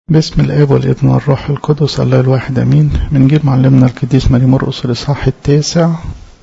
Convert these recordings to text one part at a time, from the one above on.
باسم الاب والابن والروح القدس الله الواحد امين من جيل معلمنا القديس ماري مرقس الاصحاح التاسع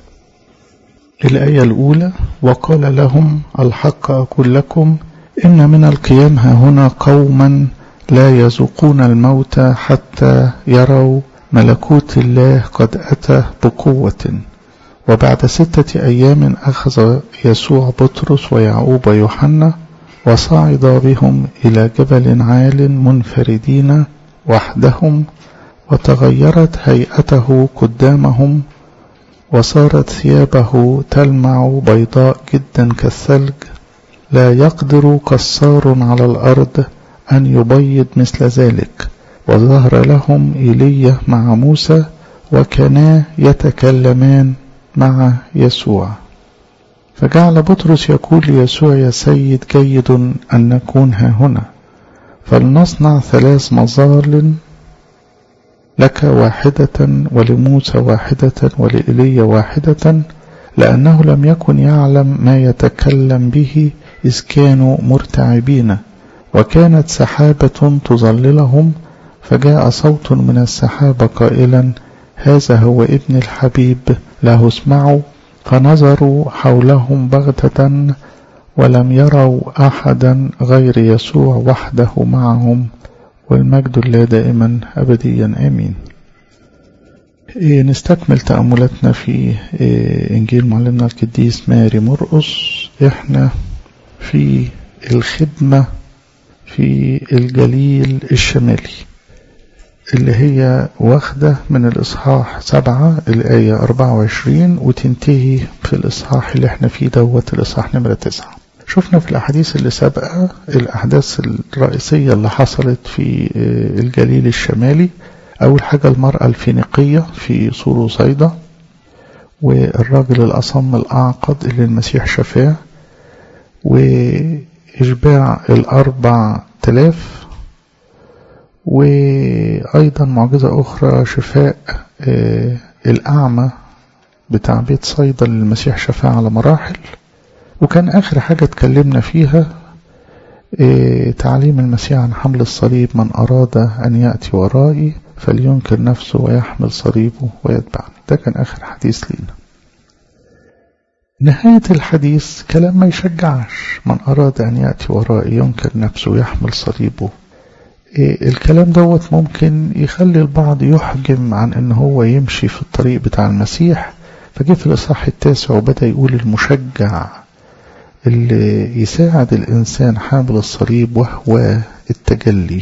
الايه الاولى وقال لهم الحق اقول لكم ان من القيام ها هنا قوما لا يذوقون الموت حتى يروا ملكوت الله قد اتى بقوه وبعد سته ايام اخذ يسوع بطرس ويعقوب ويوحنا وصعد بهم إلى جبل عال منفردين وحدهم وتغيرت هيئته قدامهم وصارت ثيابه تلمع بيضاء جدا كالثلج لا يقدر قصار على الأرض أن يبيض مثل ذلك وظهر لهم إيليا مع موسى وكانا يتكلمان مع يسوع فجعل بطرس يقول ليسوع يا سيد جيد أن نكون ها هنا فلنصنع ثلاث مظال لك واحدة ولموسى واحدة ولإيليا واحدة لأنه لم يكن يعلم ما يتكلم به إذ كانوا مرتعبين وكانت سحابة تظللهم فجاء صوت من السحابة قائلا هذا هو ابن الحبيب له اسمعوا فنظروا حولهم بغتة ولم يروا أحدا غير يسوع وحده معهم والمجد الله دائما أبديا آمين إيه نستكمل تأملاتنا في إيه إنجيل معلمنا القديس ماري مرقس إحنا في الخدمة في الجليل الشمالي اللي هي واخدة من الإصحاح سبعة الآية أربعة وعشرين وتنتهي في الإصحاح اللي احنا فيه دوت الإصحاح نمرة تسعة شفنا في الأحاديث اللي سابقة الأحداث الرئيسية اللي حصلت في الجليل الشمالي أول حاجة المرأة الفينيقية في سور صيدا والراجل الأصم الأعقد اللي المسيح شفاه وإشباع الأربع تلاف وأيضا معجزة أخرى شفاء الأعمى بتاع بيت صيدا اللي المسيح شفاه على مراحل وكان آخر حاجة اتكلمنا فيها تعليم المسيح عن حمل الصليب من أراد أن يأتي ورائي فلينكر نفسه ويحمل صليبه ويتبعني ده كان آخر حديث لينا نهاية الحديث كلام ما يشجعش من أراد أن يأتي ورائي ينكر نفسه ويحمل صليبه الكلام دوت ممكن يخلي البعض يحجم عن ان هو يمشي في الطريق بتاع المسيح فجه في الاصحاح التاسع وبدا يقول المشجع اللي يساعد الانسان حامل الصليب وهو التجلي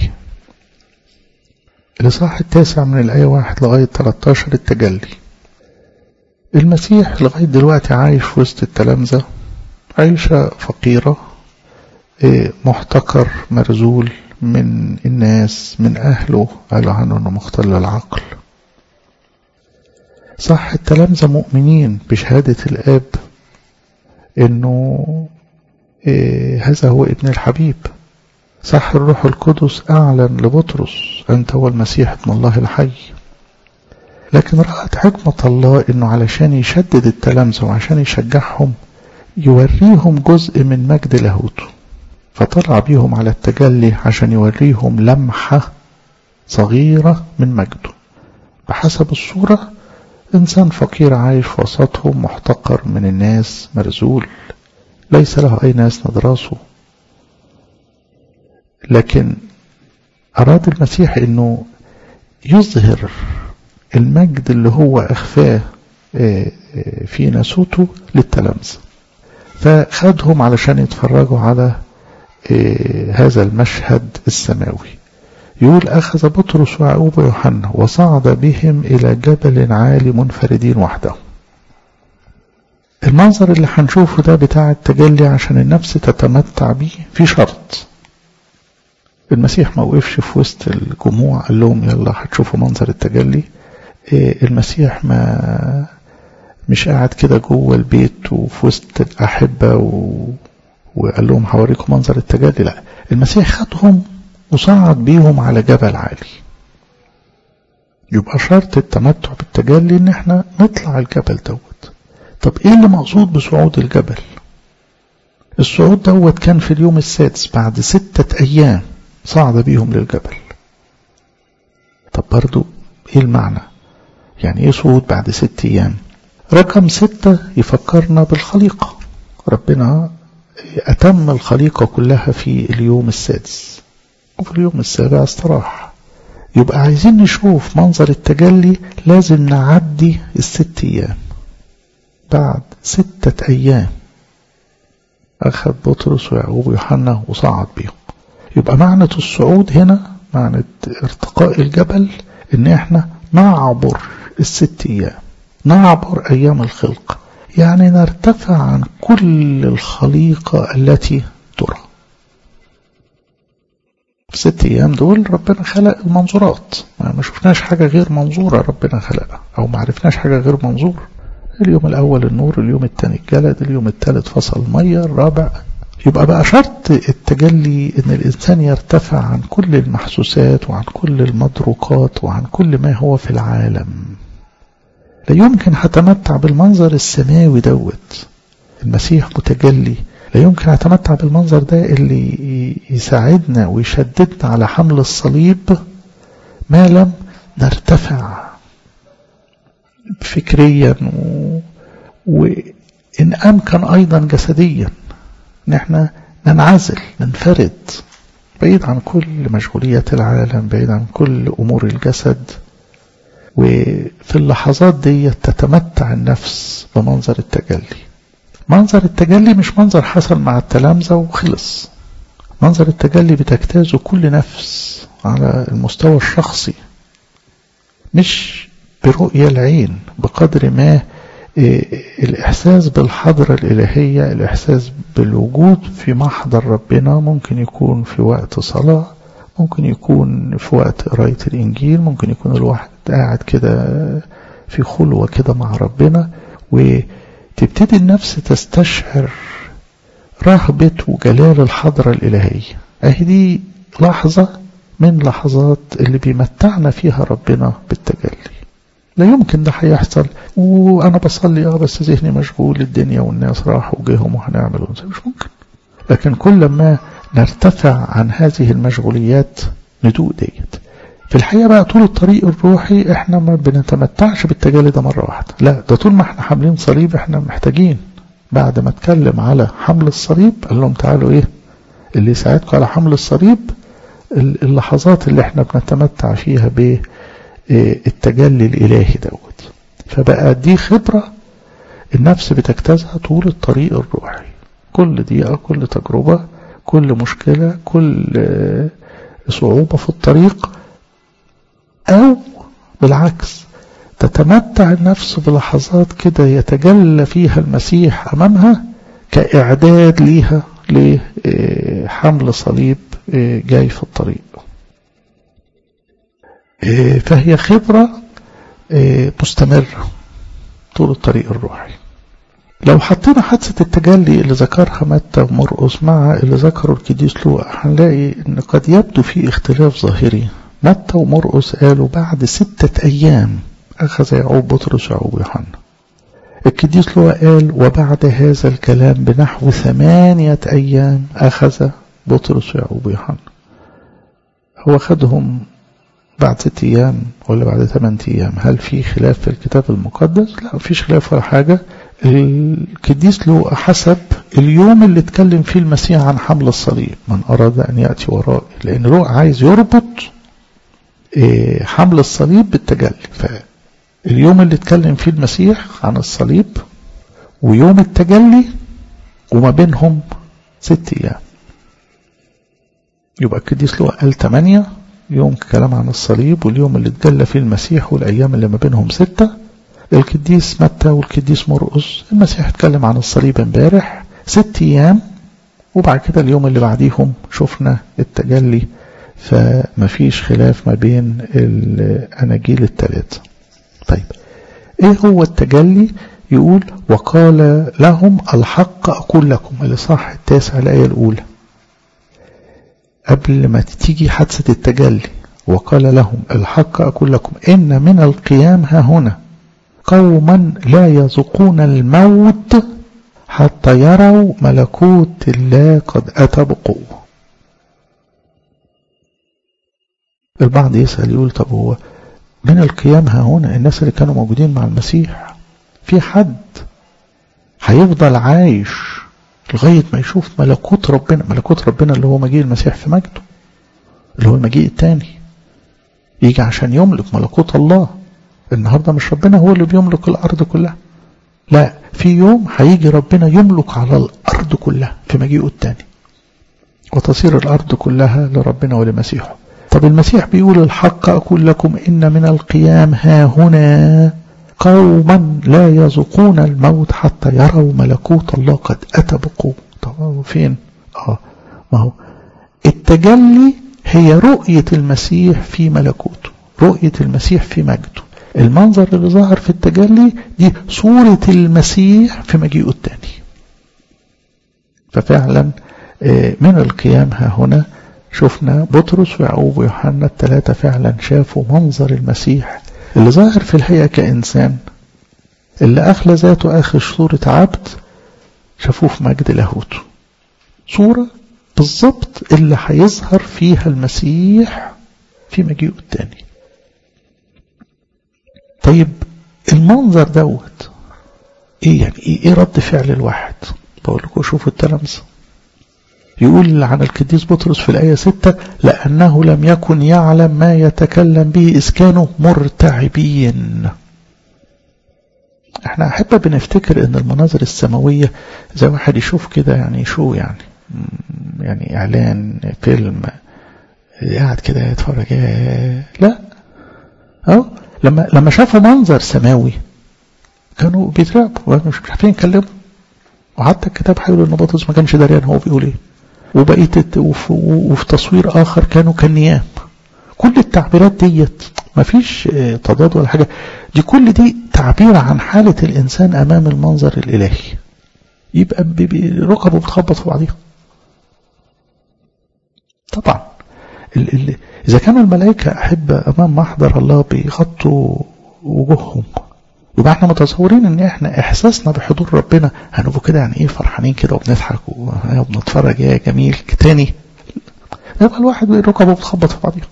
الاصحاح التاسع من الايه واحد لغايه 13 التجلي المسيح لغايه دلوقتي عايش في وسط التلامذه عيشه فقيره محتقر مرزول من الناس من أهله قالوا عنه أنه مختل العقل صح التلامذة مؤمنين بشهادة الآب أنه إيه هذا هو ابن الحبيب صح الروح القدس أعلن لبطرس أنت هو المسيح ابن الله الحي لكن رأت حكمة الله أنه علشان يشدد التلامذة وعشان يشجعهم يوريهم جزء من مجد لاهوته فطلع بيهم على التجلي عشان يوريهم لمحة صغيرة من مجده بحسب الصورة إنسان فقير عايش في وسطهم محتقر من الناس مرزول ليس له أي ناس ندراسه لكن أراد المسيح أنه يظهر المجد اللي هو أخفاه في ناسوته للتلامذة فخدهم علشان يتفرجوا على هذا المشهد السماوي يقول أخذ بطرس ويعقوب ويوحنا وصعد بهم إلى جبل عالي منفردين وحدهم المنظر اللي هنشوفه ده بتاع التجلي عشان النفس تتمتع بيه في شرط المسيح ما وقفش في وسط الجموع قال لهم يلا هتشوفوا منظر التجلي المسيح ما مش قاعد كده جوه البيت وفي وسط الأحبة و وقال لهم هوريكم منظر التجلي لا المسيح خدهم وصعد بيهم على جبل عالي يبقى شرط التمتع بالتجلي ان احنا نطلع الجبل دوت طب ايه اللي مقصود بصعود الجبل الصعود دوت كان في اليوم السادس بعد ستة ايام صعد بيهم للجبل طب برضو ايه المعنى يعني ايه صعود بعد ست ايام رقم ستة يفكرنا بالخليقة ربنا أتم الخليقة كلها في اليوم السادس وفي اليوم السابع استراح يبقى عايزين نشوف منظر التجلي لازم نعدي الست أيام بعد ستة أيام أخذ بطرس ويعقوب ويوحنا وصعد بيهم يبقى معنى الصعود هنا معنى ارتقاء الجبل إن إحنا نعبر الست أيام نعبر أيام الخلق يعني نرتفع عن كل الخليقة التي ترى ست أيام دول ربنا خلق المنظورات ما شفناش حاجة غير منظورة ربنا خلقها أو ما عرفناش حاجة غير منظور اليوم الأول النور اليوم الثاني الجلد اليوم الثالث فصل المية الرابع يبقى بقى شرط التجلي ان الانسان يرتفع عن كل المحسوسات وعن كل المدركات وعن كل ما هو في العالم لا يمكن هتمتع بالمنظر السماوي دوت المسيح متجلي لا يمكن هتمتع بالمنظر ده اللي يساعدنا ويشددنا على حمل الصليب ما لم نرتفع فكريا و... وإن أمكن أيضا جسديا ان احنا ننعزل ننفرد بعيد عن كل مشغوليات العالم بعيد عن كل امور الجسد وفي اللحظات دي تتمتع النفس بمنظر التجلي منظر التجلي مش منظر حصل مع التلامذة وخلص منظر التجلي بتجتازه كل نفس على المستوى الشخصي مش برؤية العين بقدر ما الإحساس بالحضرة الإلهية الإحساس بالوجود في محضر ربنا ممكن يكون في وقت صلاة ممكن يكون في وقت قراية الإنجيل ممكن يكون الواحد قاعد كده في خلوة كده مع ربنا وتبتدي النفس تستشعر رهبة وجلال الحضرة الإلهية أهي دي لحظة من لحظات اللي بيمتعنا فيها ربنا بالتجلي لا يمكن ده هيحصل وانا بصلي اه بس ذهني مشغول الدنيا والناس راحوا وجيهم وهنعمل ونسوي مش ممكن لكن كل ما نرتفع عن هذه المشغوليات ندوق ديت في الحقيقة بقى طول الطريق الروحي احنا ما بنتمتعش بالتجلي ده مرة واحدة لا ده طول ما احنا حاملين صليب احنا محتاجين بعد ما اتكلم على حمل الصليب قال لهم تعالوا ايه اللي يساعدكم على حمل الصليب اللحظات اللي احنا بنتمتع فيها ب التجلي الإلهي دوت فبقى دي خبرة النفس بتجتازها طول الطريق الروحي كل دقيقة كل تجربة كل مشكلة كل صعوبة في الطريق أو بالعكس تتمتع النفس بلحظات كده يتجلى فيها المسيح أمامها كإعداد ليها لحمل صليب جاي في الطريق فهي خبرة مستمرة طول الطريق الروحي لو حطينا حادثة التجلي اللي ذكرها متى ومرقس مع اللي ذكره القديس لوقا هنلاقي ان قد يبدو في اختلاف ظاهري متى ومرقس قالوا بعد ستة ايام اخذ يعقوب بطرس ويعقوب يوحنا القديس لوقا قال وبعد هذا الكلام بنحو ثمانية ايام اخذ بطرس ويعقوب يوحنا هو خدهم بعد ست أيام ولا بعد ثمان أيام هل في خلاف في الكتاب المقدس لا مفيش خلاف ولا حاجة القديس له حسب اليوم اللي اتكلم فيه المسيح عن حمل الصليب من أراد أن يأتي ورائي لأن له عايز يربط حمل الصليب بالتجلي فاليوم اللي اتكلم فيه المسيح عن الصليب ويوم التجلي وما بينهم ست أيام يبقى القديس له قال ثمانية يوم كلام عن الصليب واليوم اللي اتجلى فيه المسيح والأيام اللي ما بينهم ستة القديس متى والقديس مرقس المسيح اتكلم عن الصليب امبارح ست أيام وبعد كده اليوم اللي بعديهم شفنا التجلي فما فيش خلاف ما بين الأناجيل الثلاثة طيب ايه هو التجلي يقول وقال لهم الحق أقول لكم الإصحاح التاسع الآية الأولى قبل ما تيجي حادثة التجلي وقال لهم الحق أقول لكم إن من القيام ها هنا قوما لا يذوقون الموت حتى يروا ملكوت الله قد أتى بقوة البعض يسأل يقول طب هو من القيام ها هنا الناس اللي كانوا موجودين مع المسيح في حد هيفضل عايش لغاية ما يشوف ملكوت ربنا ملكوت ربنا اللي هو مجيء المسيح في مجده اللي هو المجيء التاني يجي عشان يملك ملكوت الله النهاردة مش ربنا هو اللي بيملك الأرض كلها لا في يوم هيجي ربنا يملك على الأرض كلها في مجيئه التاني وتصير الأرض كلها لربنا ولمسيحه طب المسيح بيقول الحق أقول لكم إن من القيام ها هنا قوما لا يذوقون الموت حتى يروا ملكوت الله قد أتى بقوة طب فين آه ما هو التجلي هي رؤية المسيح في ملكوته رؤية المسيح في مجده المنظر اللي ظهر في التجلي دي صورة المسيح في مجيئه الثاني ففعلا من القيام ها هنا شفنا بطرس ويعقوب ويوحنا الثلاثة فعلا شافوا منظر المسيح اللي ظاهر في الهيئة كإنسان اللي أخلى ذاته آخر صورة عبد شافوه في مجد لاهوته صورة بالظبط اللي هيظهر فيها المسيح في مجيئه الثاني طيب المنظر دوت ايه يعني ايه, إيه رد فعل الواحد بقول لكم شوفوا التلامذة يقول عن القديس بطرس في الآية 6 لأنه لم يكن يعلم ما يتكلم به إذ كانوا مرتعبين احنا أحب بنفتكر ان المناظر السماوية زي واحد يشوف كده يعني شو يعني يعني إعلان فيلم قاعد كده يتفرج لا أو لما لما شافوا منظر سماوي كانوا بيترعبوا مش عارفين يتكلموا وحتى الكتاب هيقول ان بطرس ما كانش دريان هو بيقول ايه وبقيه وفي, وفي تصوير اخر كانوا كالنيام كل التعبيرات ديت ما فيش تضاد ولا حاجه دي كل دي تعبير عن حاله الانسان امام المنظر الالهي يبقى ركبه بتخبط في بعضيها طبعا ال ال إذا كان الملائكة أحب أمام محضر الله بيغطوا وجوههم يبقى احنا متصورين ان احنا احساسنا بحضور ربنا هنبقى كده يعني ايه فرحانين كده وبنضحك وبنتفرج يا جميل تاني يبقى الواحد ركبه بتخبط في بعضيها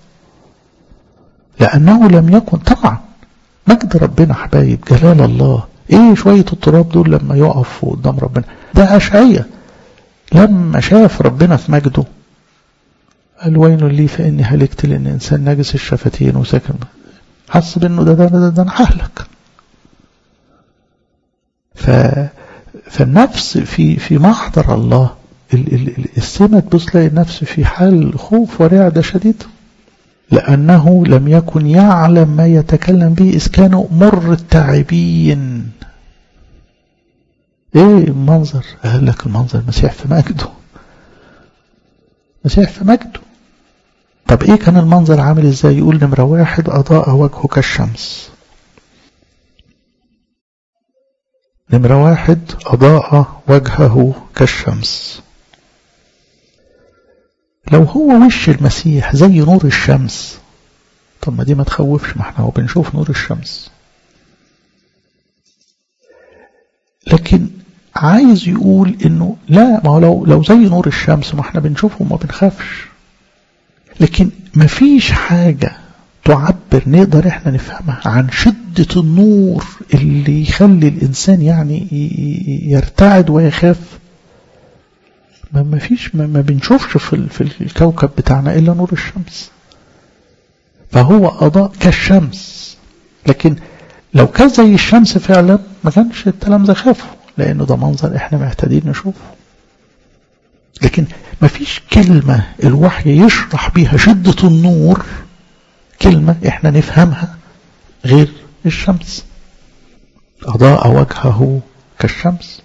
لانه لم يكن طبعا مجد ربنا حبايب جلال الله ايه شوية التراب دول لما يقف قدام ربنا ده اشعية لما شاف ربنا في مجده قال وين لي فاني هلكت لان انسان نجس الشفتين وساكن حس بانه ده ده ده, ده انا ههلك ف فالنفس في في محضر الله السمة تبص تلاقي النفس في حال خوف ورعدة شديدة لأنه لم يكن يعلم ما يتكلم به إذ كانوا مرتعبين ايه المنظر قال لك المنظر المسيح في مجده مسيح في مجده طب ايه كان المنظر عامل ازاي يقول نمرة واحد أضاء وجهه كالشمس نمرة واحد أضاء وجهه كالشمس لو هو وش المسيح زي نور الشمس طب ما دي ما تخوفش ما احنا هو بنشوف نور الشمس لكن عايز يقول انه لا ما هو لو لو زي نور الشمس ما احنا بنشوفه وما بنخافش لكن ما فيش حاجة تعبر نقدر احنا نفهمها عن شدة النور اللي يخلي الانسان يعني يرتعد ويخاف ما ما فيش ما, ما بنشوفش في في الكوكب بتاعنا الا نور الشمس فهو اضاء كالشمس لكن لو كان زي الشمس فعلا ما كانش التلامذة خافوا لانه ده منظر احنا معتادين نشوفه لكن ما فيش كلمة الوحي يشرح بيها شدة النور كلمة احنا نفهمها غير الشمس أضاء وجهه كالشمس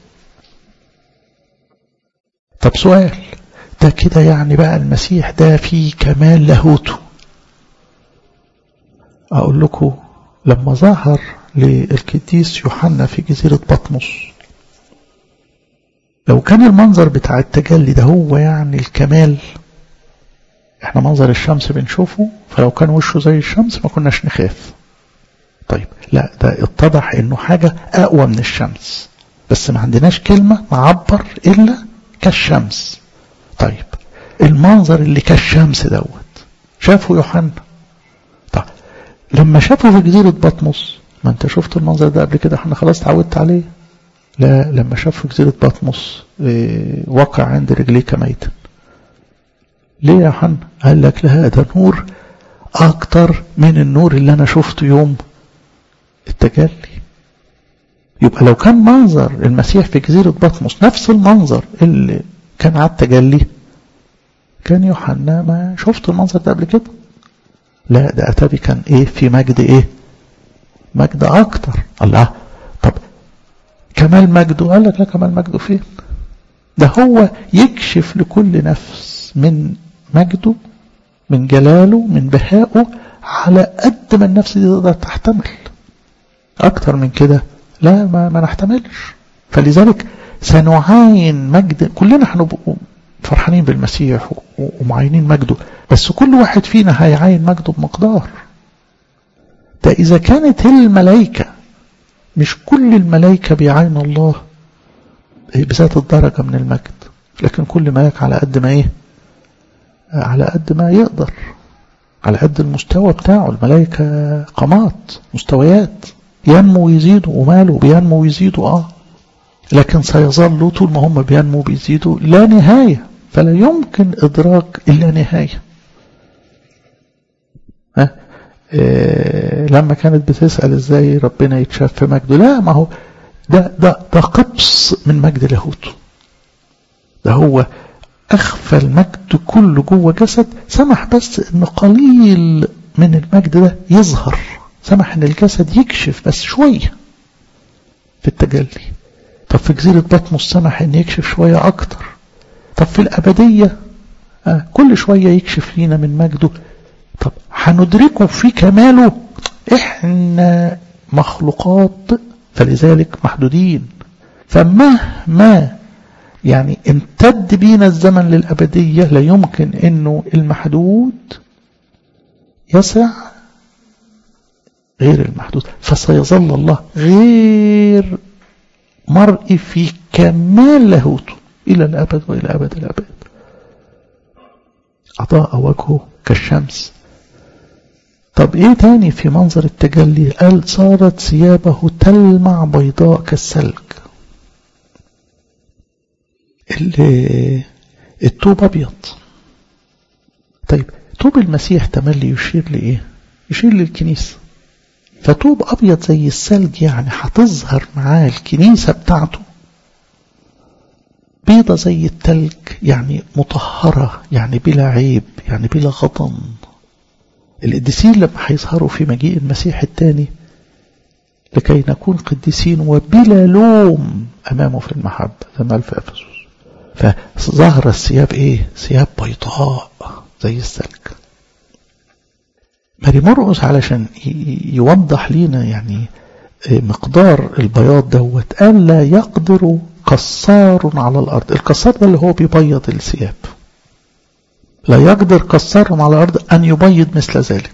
طب سؤال ده كده يعني بقى المسيح ده فيه كمال لاهوته أقول لكم لما ظهر للقديس يوحنا في جزيرة بطمس لو كان المنظر بتاع التجلي ده هو يعني الكمال احنا منظر الشمس بنشوفه فلو كان وشه زي الشمس ما كناش نخاف طيب لا ده اتضح انه حاجة اقوى من الشمس بس ما عندناش كلمة معبر الا كالشمس طيب المنظر اللي كالشمس دوت شافه يوحنا لما شافه في جزيرة بطمس ما انت شفت المنظر ده قبل كده احنا خلاص اتعودت عليه لا لما شاف في جزيرة بطمس اه وقع عند رجليه كميتا ليه يا حنا قال لك لا ده نور اكتر من النور اللي انا شفته يوم التجلي يبقى لو كان منظر المسيح في جزيرة بطمس نفس المنظر اللي كان على التجلي كان يوحنا ما شفت المنظر ده قبل كده لا ده أتابي كان ايه في مجد ايه مجد اكتر الله طب كمال مجده قال لك لا كمال مجده فين ده هو يكشف لكل نفس من مجده من جلاله من بهائه على قد ما النفس دي تقدر تحتمل اكتر من كده لا ما, ما نحتملش فلذلك سنعاين مجد كلنا هنبقى فرحانين بالمسيح ومعاينين مجده بس كل واحد فينا هيعاين مجده بمقدار ده إذا كانت الملائكة مش كل الملائكة بيعاين الله بذات الدرجة من المجد لكن كل ملاك على قد ما ايه على قد ما يقدر على قد المستوى بتاعه الملائكة قامات مستويات ينمو ويزيدوا وماله بينمو ويزيدوا اه لكن سيظلوا طول ما هم بينمو وبيزيدوا لا نهاية فلا يمكن إدراك إلا نهاية ها إيه لما كانت بتسأل ازاي ربنا يتشاف في مجده لا ما هو ده ده ده قبص من مجد لاهوته ده هو أخفى المجد كله جوه جسد سمح بس إن قليل من المجد ده يظهر سمح إن الجسد يكشف بس شوية في التجلي طب في جزيرة بطمس سمح إن يكشف شوية أكتر طب في الأبدية آه كل شوية يكشف لينا من مجده طب هندركه في كماله إحنا مخلوقات فلذلك محدودين فمهما يعني امتد بينا الزمن للأبدية لا يمكن انه المحدود يسع غير المحدود فسيظل الله غير مرئي في كمال لاهوته إلى الأبد وإلى أبد الأبد أضاء وجهه كالشمس طب ايه تاني في منظر التجلي قال صارت ثيابه تلمع بيضاء كالثلج التوب ابيض طيب توب المسيح تملي يشير لايه يشير للكنيسه فتوب ابيض زي الثلج يعني هتظهر معاه الكنيسه بتاعته بيضة زي التلج يعني مطهرة يعني بلا عيب يعني بلا غضن القديسين لما هيظهروا في مجيء المسيح الثاني لكي نكون قديسين وبلا لوم أمامه في المحبة زي ما في أفسس فظهر الثياب إيه ثياب بيضاء زي الثلج ماري مرقس علشان يوضح لنا يعني مقدار البياض دوت قال لا يقدر قصار على الأرض القصار ده اللي هو بيبيض الثياب لا يقدر قصار على الأرض أن يبيض مثل ذلك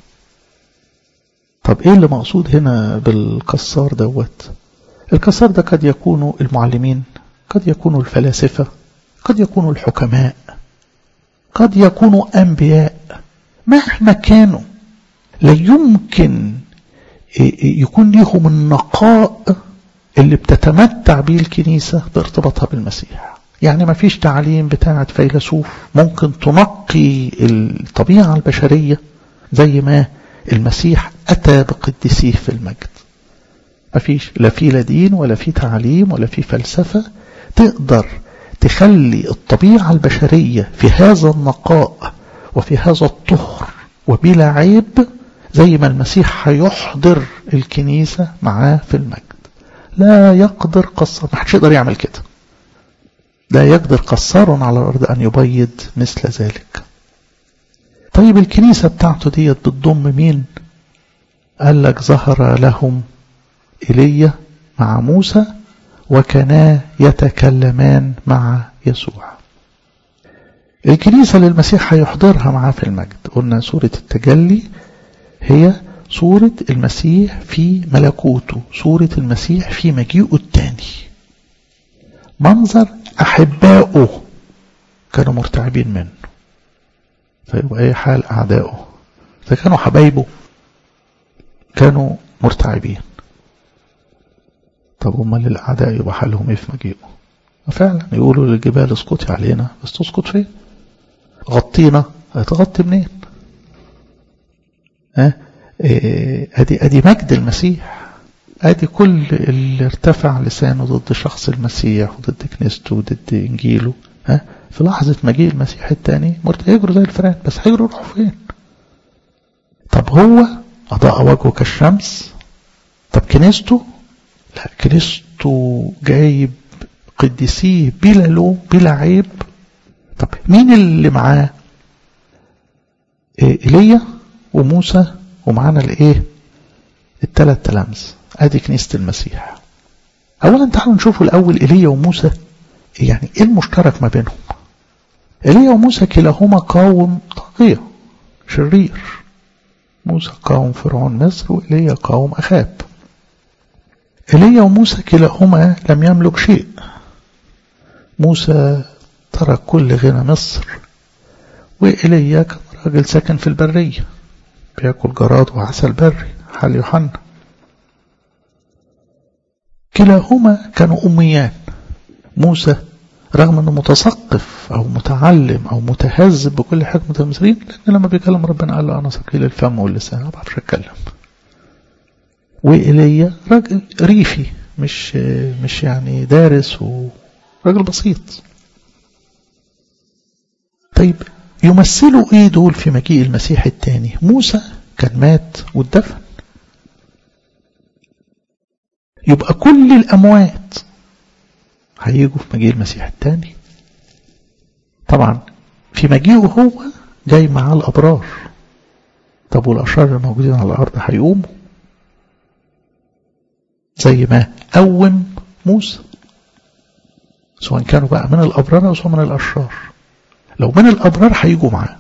طب إيه اللي مقصود هنا بالقصار دوت القصار ده قد يكونوا المعلمين قد يكونوا الفلاسفة قد يكونوا الحكماء قد يكونوا أنبياء مهما كانوا لا يمكن يكون ليهم النقاء اللي بتتمتع به الكنيسة بارتباطها بالمسيح يعني ما فيش تعليم بتاعة فيلسوف ممكن تنقي الطبيعة البشرية زي ما المسيح أتى بقدسيه في المجد ما فيش لا في لا دين ولا في تعليم ولا في فلسفة تقدر تخلي الطبيعة البشرية في هذا النقاء وفي هذا الطهر وبلا عيب زي ما المسيح هيحضر الكنيسة معاه في المجد لا يقدر قصر ما حدش يقدر يعمل كده لا يقدر قصار على الأرض أن يبيض مثل ذلك طيب الكنيسة بتاعته ديت بتضم مين قال لك ظهر لهم إيليا مع موسى وكانا يتكلمان مع يسوع الكنيسة للمسيح هيحضرها معاه في المجد قلنا سورة التجلي هي صورة المسيح في ملكوته صورة المسيح في مجيئه الثاني منظر أحبائه كانوا مرتعبين منه فيبقى ايه حال أعدائه فكانوا حبايبه كانوا مرتعبين طب امال الاعداء يبقى حالهم ايه في مجيئه فعلا يقولوا للجبال اسقطي علينا بس تسقط فين غطينا هتغطي منين ها ادي ادي مجد المسيح ادي كل اللي ارتفع لسانه ضد شخص المسيح وضد كنيسته وضد انجيله ها في لحظة مجيء المسيح الثاني هيجروا زي الفئران بس هيجروا يروحوا فين طب هو أضاء وجهه كالشمس طب كنيسته لا كنيسته جايب قديسيه بلا لوم بلا عيب طب مين اللي معاه إيه ايليا وموسى ومعانا الايه الثلاث تلامذ ادي كنيسه المسيح اولا تعالوا نشوفوا الاول ايليا وموسى يعني ايه المشترك ما بينهم ايليا وموسى كلاهما قاوم طاغيه شرير موسى قاوم فرعون مصر وايليا قاوم اخاب ايليا وموسى كلاهما لم يملك شيء موسى ترك كل غنى مصر وإيليا كان راجل ساكن في البرية بياكل جراد وعسل بري حال يوحنا كلاهما كانوا أميان موسى رغم أنه متثقف أو متعلم أو متهذب بكل حكمة المصريين لأن لما بيكلم ربنا قال له أنا ثقيل الفم واللسان ما بعرفش أتكلم وإيليا راجل ريفي مش مش يعني دارس وراجل بسيط طيب يمثلوا ايه دول في مجيء المسيح الثاني موسى كان مات واتدفن يبقى كل الاموات هيجوا في مجيء المسيح الثاني طبعا في مجيئه هو جاي معاه الابرار طب والاشرار الموجودين على الارض هيقوموا زي ما قوم موسى سواء كانوا بقى من الابرار او سواء من الاشرار لو من الأبرار هيجوا معاه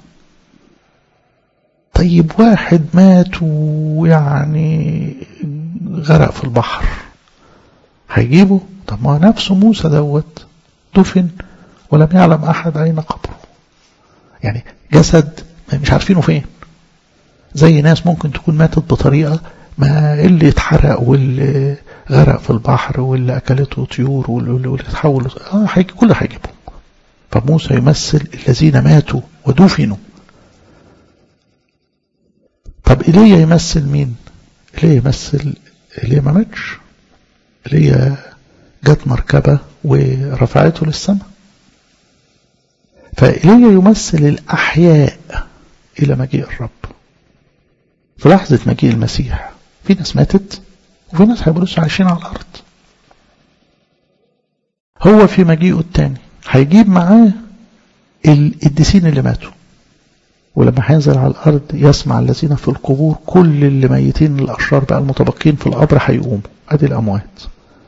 طيب واحد مات ويعني غرق في البحر هيجيبه طب ما نفسه موسى دوت دفن ولم يعلم أحد أين قبره يعني جسد مش عارفينه فين زي ناس ممكن تكون ماتت بطريقة ما اللي اتحرق واللي غرق في البحر واللي أكلته طيور واللي اتحول اه هيجي كله هيجيبهم فموسى يمثل الذين ماتوا ودفنوا طب إيليا يمثل مين إيليا يمثل إيليا ما ماتش إيليا جت مركبة ورفعته للسماء فإيليا يمثل الأحياء إلى مجيء الرب في لحظة مجيء المسيح في ناس ماتت وفي ناس هيبقوا لسه عايشين على الأرض هو في مجيئه الثاني هيجيب معاه القديسين اللي ماتوا ولما هينزل على الأرض يسمع الذين في القبور كل اللي ميتين الأشرار بقى المتبقين في القبر هيقوموا أدي الأموات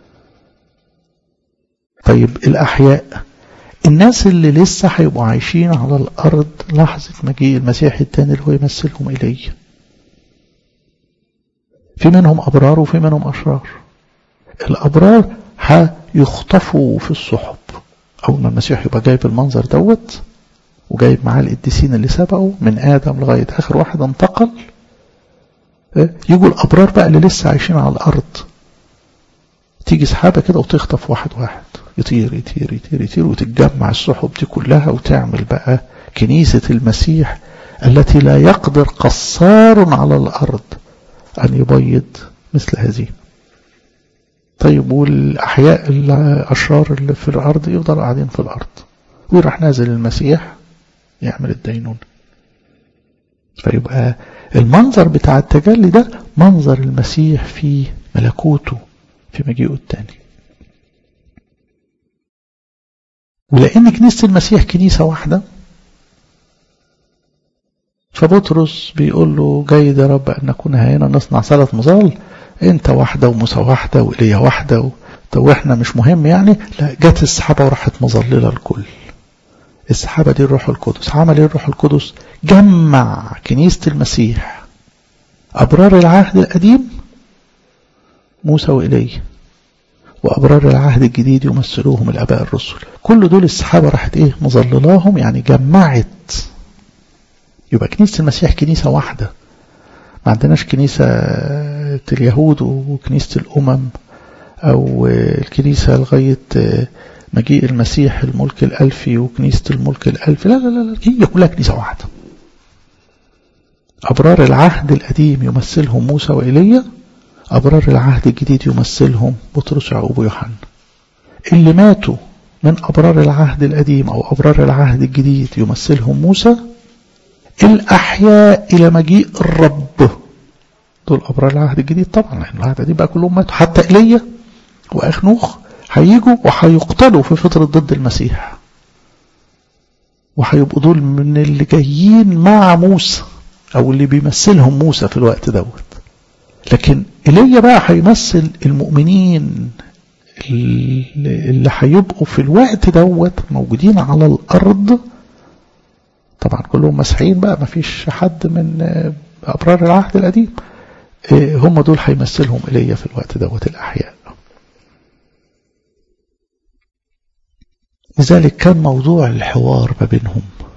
طيب الأحياء الناس اللي لسه هيبقوا عايشين على الأرض لحظة مجيء المسيح الثاني اللي هو يمثلهم إليه في منهم أبرار وفي منهم أشرار الأبرار هيخطفوا في السحب أول ما المسيح يبقى جايب المنظر دوت وجايب معاه القديسين اللي سبقوا من آدم لغاية آخر واحد انتقل يجوا الأبرار بقى اللي لسه عايشين على الأرض تيجي سحابة كده وتخطف واحد واحد يطير يطير يطير يطير وتتجمع السحب دي كلها وتعمل بقى كنيسة المسيح التي لا يقدر قصار على الأرض أن يبيض مثل هذه طيب والأحياء الأشرار اللي في الأرض يفضلوا قاعدين في الأرض ويروح نازل المسيح يعمل الدينون فيبقى المنظر بتاع التجلي ده منظر المسيح في ملكوته في مجيئه الثاني ولأن كنيسة المسيح كنيسة واحدة فبطرس بيقول له جيد يا رب أن نكون هنا نصنع ثلاث مظال انت واحدة وموسى واحدة وإليا واحدة و... طب واحنا مش مهم يعني لا جت السحابة وراحت مظللة الكل السحابة دي الروح القدس عمل ايه الروح القدس جمع كنيسة المسيح أبرار العهد القديم موسى وإليه وأبرار العهد الجديد يمثلوهم الآباء الرسل كل دول السحابة راحت إيه مظللاهم يعني جمعت يبقى كنيسة المسيح كنيسة واحدة ما عندناش كنيسة اليهود وكنيسة الأمم أو الكنيسة لغاية مجيء المسيح الملك الألفي وكنيسة الملك الألفي لا لا لا هي كلها كنيسة واحدة أبرار العهد القديم يمثلهم موسى وإيليا أبرار العهد الجديد يمثلهم بطرس ويعقوب ويوحنا اللي ماتوا من أبرار العهد القديم أو أبرار العهد الجديد يمثلهم موسى الأحياء إلى مجيء الرب دول أبرار العهد الجديد طبعا لأن العهد القديم بقى كلهم ماتوا حتى إيليا وأخنوخ هيجوا وهيقتلوا في فترة ضد المسيح وهيبقوا دول من اللي جايين مع موسى أو اللي بيمثلهم موسى في الوقت دوت لكن إيليا بقى هيمثل المؤمنين اللي هيبقوا في الوقت دوت موجودين على الأرض طبعا كلهم مسيحيين بقى ما فيش حد من أبرار العهد القديم هم دول هيمثلهم إيليا في الوقت دوت الأحياء لذلك كان موضوع الحوار ما بينهم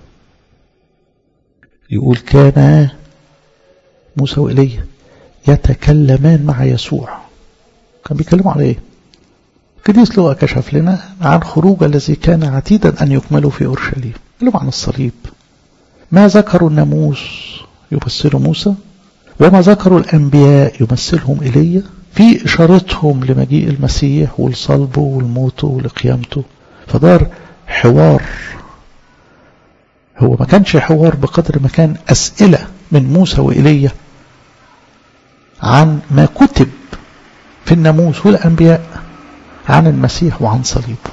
يقول كان موسى وإيليا يتكلمان مع يسوع كان بيتكلموا على ايه قديس لوقا كشف لنا عن خروج الذي كان عتيدا أن يكملوا في أورشليم كلهم عن الصليب ما ذكروا الناموس يمثله موسى وما ذكروا الأنبياء يمثلهم إيليا في إشارتهم لمجيء المسيح والصلب والموت ولقيامته فدار حوار هو ما كانش حوار بقدر ما كان أسئلة من موسى وإيليا عن ما كتب في الناموس والأنبياء عن المسيح وعن صليبه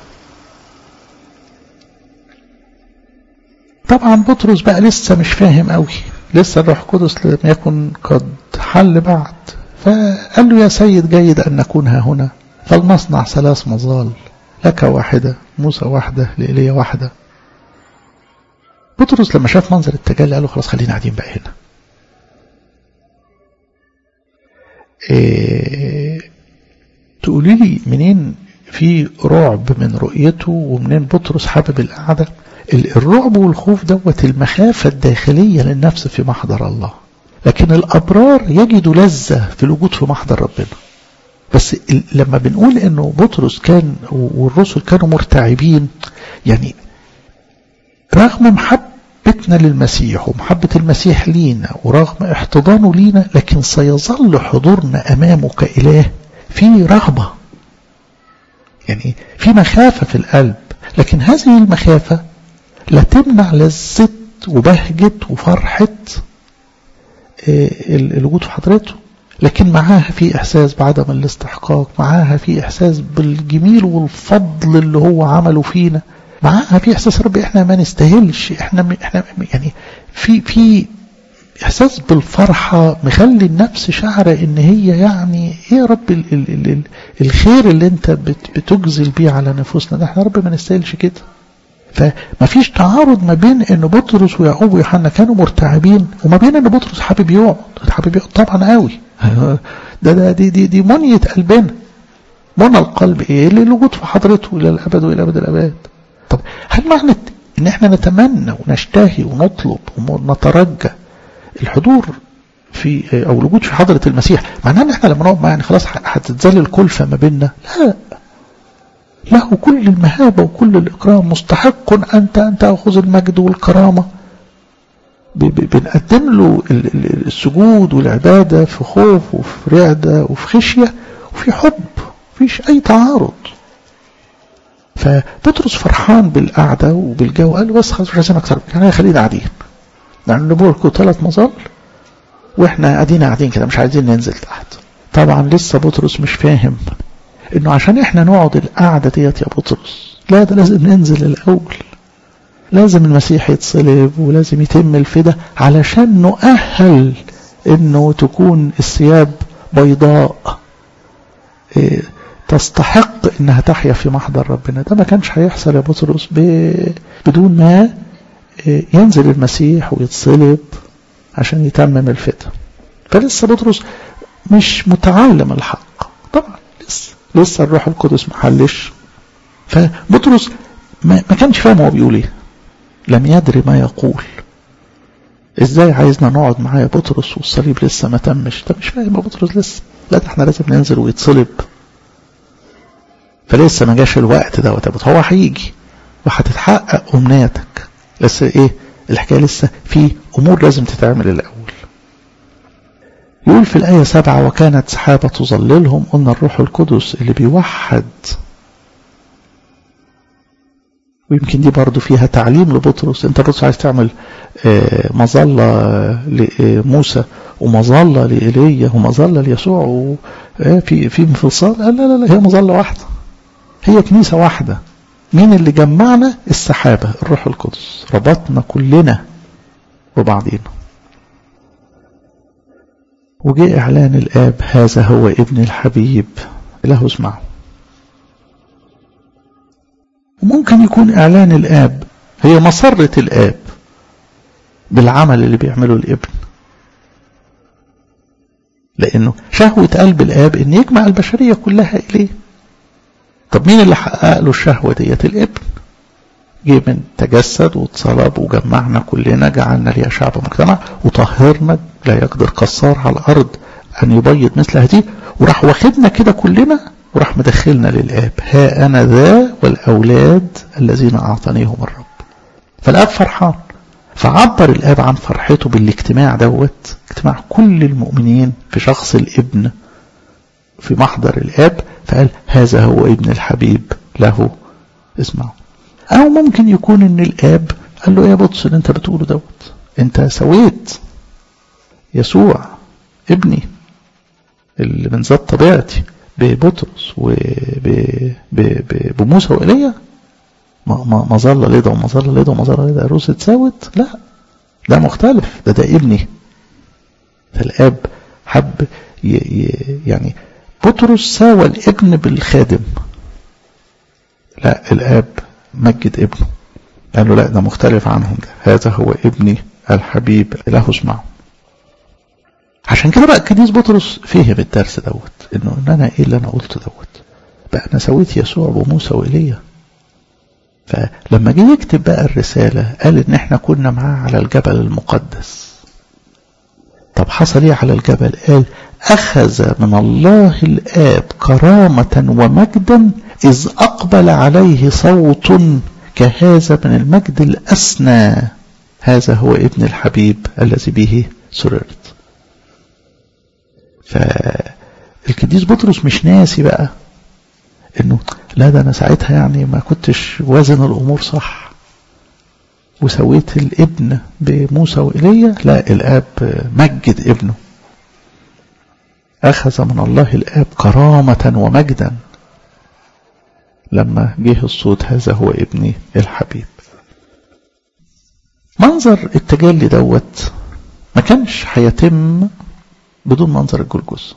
طبعا بطرس بقى لسه مش فاهم قوي لسه الروح القدس لم يكن قد حل بعد فقال له يا سيد جيد أن نكون ها هنا فلنصنع ثلاث مظال لك واحدة موسى واحدة لإيليا واحدة بطرس لما شاف منظر التجلي قال له خلاص خلينا قاعدين بقى هنا إيه تقولي لي منين في رعب من رؤيته ومنين بطرس حابب القعدة الرعب والخوف دوت المخافة الداخلية للنفس في محضر الله لكن الأبرار يجدوا لذة في الوجود في محضر ربنا بس لما بنقول انه بطرس كان والرسل كانوا مرتعبين يعني رغم محبتنا للمسيح ومحبة المسيح لينا ورغم احتضانه لينا لكن سيظل حضورنا أمامه كإله في رغبة يعني في مخافة في القلب لكن هذه المخافة لا تمنع لذة وبهجة وفرحة الوجود في حضرته لكن معاها في إحساس بعدم الاستحقاق معاها في إحساس بالجميل والفضل اللي هو عمله فينا معاها في إحساس ربي إحنا ما نستاهلش إحنا, إحنا يعني في في إحساس بالفرحة مخلي النفس شعرة إن هي يعني إيه يا رب ال ال ال ال الخير اللي أنت بتجزل بيه على نفوسنا ده إحنا رب ما نستاهلش كده فما فيش تعارض ما بين ان بطرس ويعقوب ويوحنا كانوا مرتعبين وما بين ان بطرس حابب يقعد حابب يقعد طبعا قوي ده ده دي دي دي منية قلبنا منى القلب ايه اللي الوجود في حضرته الى الابد والى ابد الاباد طب هل معنى ان احنا نتمنى ونشتهي ونطلب ونترجى الحضور في او الوجود في حضرة المسيح معناه ان احنا لما نقعد معاه يعني خلاص هتتزال الكلفة ما بيننا لا له كل المهابة وكل الإكرام مستحق أنت أن تأخذ المجد والكرامة بنقدم له السجود والعبادة في خوف وفي رعدة وفي خشية وفي حب مفيش أي تعارض فبطرس فرحان بالقعدة وبالجو قال بس خلاص مش عايزين أكتر يعني خلينا قاعدين لأن نبوركوا ثلاث مظل وإحنا قاعدين قاعدين كده مش عايزين ننزل تحت طبعا لسه بطرس مش فاهم انه عشان احنا نقعد القعدة ديت يا بطرس لا ده لازم ننزل الاول لازم المسيح يتصلب ولازم يتم الفدا علشان نؤهل انه تكون الثياب بيضاء إيه تستحق انها تحيا في محضر ربنا ده ما كانش هيحصل يا بطرس بدون ما إيه ينزل المسيح ويتصلب عشان يتمم الفدا فلسه بطرس مش متعلم الحق طبعا لسه لسه الروح القدس محلش فبطرس ما كانش فاهم هو بيقول ايه لم يدري ما يقول ازاي عايزنا نقعد معاه يا بطرس والصليب لسه ما تمش ده مش فاهم يا بطرس لسه لا ده احنا لازم ننزل ويتصلب فلسه ما جاش الوقت دوت هو هيجي وهتتحقق امنياتك بس ايه الحكايه لسه في امور لازم تتعمل الاول يقول في الآية سبعة وكانت سحابة تظللهم قلنا الروح القدس اللي بيوحد ويمكن دي برضو فيها تعليم لبطرس انت بطرس عايز تعمل مظلة لموسى ومظلة لإيليا ومظلة ليسوع في في انفصال لا لا لا هي مظلة واحدة هي كنيسة واحدة مين اللي جمعنا السحابة الروح القدس ربطنا كلنا وبعضينا وجاء إعلان الآب هذا هو ابن الحبيب له اسمعه وممكن يكون إعلان الآب هي مسرة الآب بالعمل اللي بيعمله الابن لأنه شهوة قلب الآب إن يجمع البشرية كلها إليه طب مين اللي حقق له الشهوة ديت الابن جه من تجسد واتصلب وجمعنا كلنا جعلنا ليها شعب مجتمع وطهرنا لا يقدر قصار على الأرض أن يبيض مثل هذه وراح واخدنا كده كلنا وراح مدخلنا للآب ها أنا ذا والأولاد الذين أعطانيهم الرب فالآب فرحان فعبر الآب عن فرحته بالاجتماع دوت اجتماع كل المؤمنين في شخص الابن في محضر الآب فقال هذا هو ابن الحبيب له اسمعوا أو ممكن يكون إن الآب قال له يا بطس اللي أنت بتقوله دوت أنت سويت يسوع ابني اللي من ذات طبيعتي ببطرس وبموسى وإيليا مظلة ليه ده ومظلة ليه ده ومظلة ليه ده الروس اتساوت لا ده مختلف ده ده ابني فالآب حب يعني بطرس ساوى الابن بالخادم لا الآب مجد ابنه قال له لا ده مختلف عنهم ده هذا هو ابني الحبيب له اسمعه عشان كده بقى القديس بطرس فهم الدرس دوت انه ان انا ايه اللي انا قلته دوت بقى انا سويت يسوع بموسى وايليا فلما جه يكتب بقى الرسالة قال ان احنا كنا معاه على الجبل المقدس طب حصل ايه على الجبل قال اخذ من الله الاب كرامة ومجدا اذ اقبل عليه صوت كهذا من المجد الاسنى هذا هو ابن الحبيب الذي به سررت فالقديس بطرس مش ناسي بقى انه لا ده انا ساعتها يعني ما كنتش وازن الامور صح وسويت الابن بموسى وإيليا لا الاب مجد ابنه اخذ من الله الاب كرامة ومجدا لما جه الصوت هذا هو ابني الحبيب منظر التجلي دوت ما كانش هيتم بدون منظر الجلجوس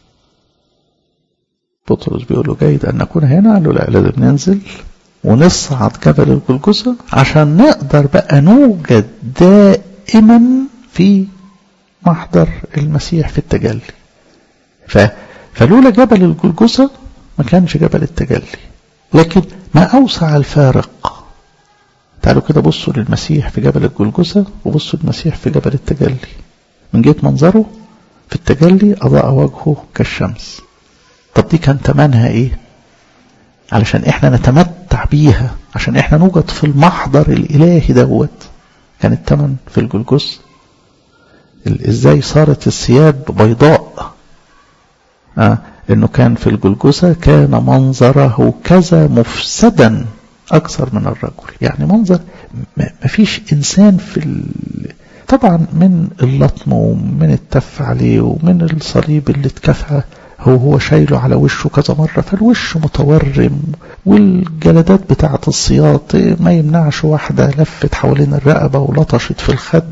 بطرس بيقول له جيد أن نكون هنا قال له لا لازم ننزل ونصعد جبل الجلجوسة عشان نقدر بقى نوجد دائما في محضر المسيح في التجلي ف... فلولا جبل الجلجوسة ما كانش جبل التجلي لكن ما أوسع الفارق تعالوا كده بصوا للمسيح في جبل الجلجوسة وبصوا للمسيح في جبل التجلي من جهة منظره في التجلي أضاء وجهه كالشمس طب دي كان تمنها ايه علشان احنا نتمتع بيها عشان احنا نوجد في المحضر الالهي دوت كان التمن في الجلجس ازاي صارت الثياب بيضاء آه انه كان في الجلجسة كان منظره كذا مفسدا اكثر من الرجل يعني منظر ما فيش انسان في ال... طبعا من اللطم ومن التف عليه ومن الصليب اللي اتكفى هو هو شايله على وشه كذا مرة فالوش متورم والجلدات بتاعة السياط ما يمنعش واحدة لفت حوالين الرقبة ولطشت في الخد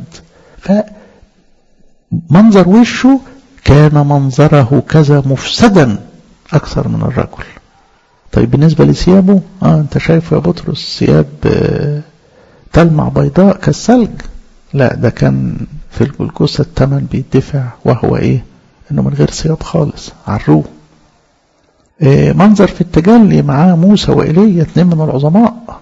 فمنظر وشه كان منظره كذا مفسدا أكثر من الرجل طيب بالنسبة لثيابه آه أنت شايفه يا بطرس ثياب آه تلمع بيضاء كالثلج لا ده كان في الجلجوسة التمن بيدفع وهو ايه انه من غير ثياب خالص عروه إيه منظر في التجلي معاه موسى وإيليا اتنين من العظماء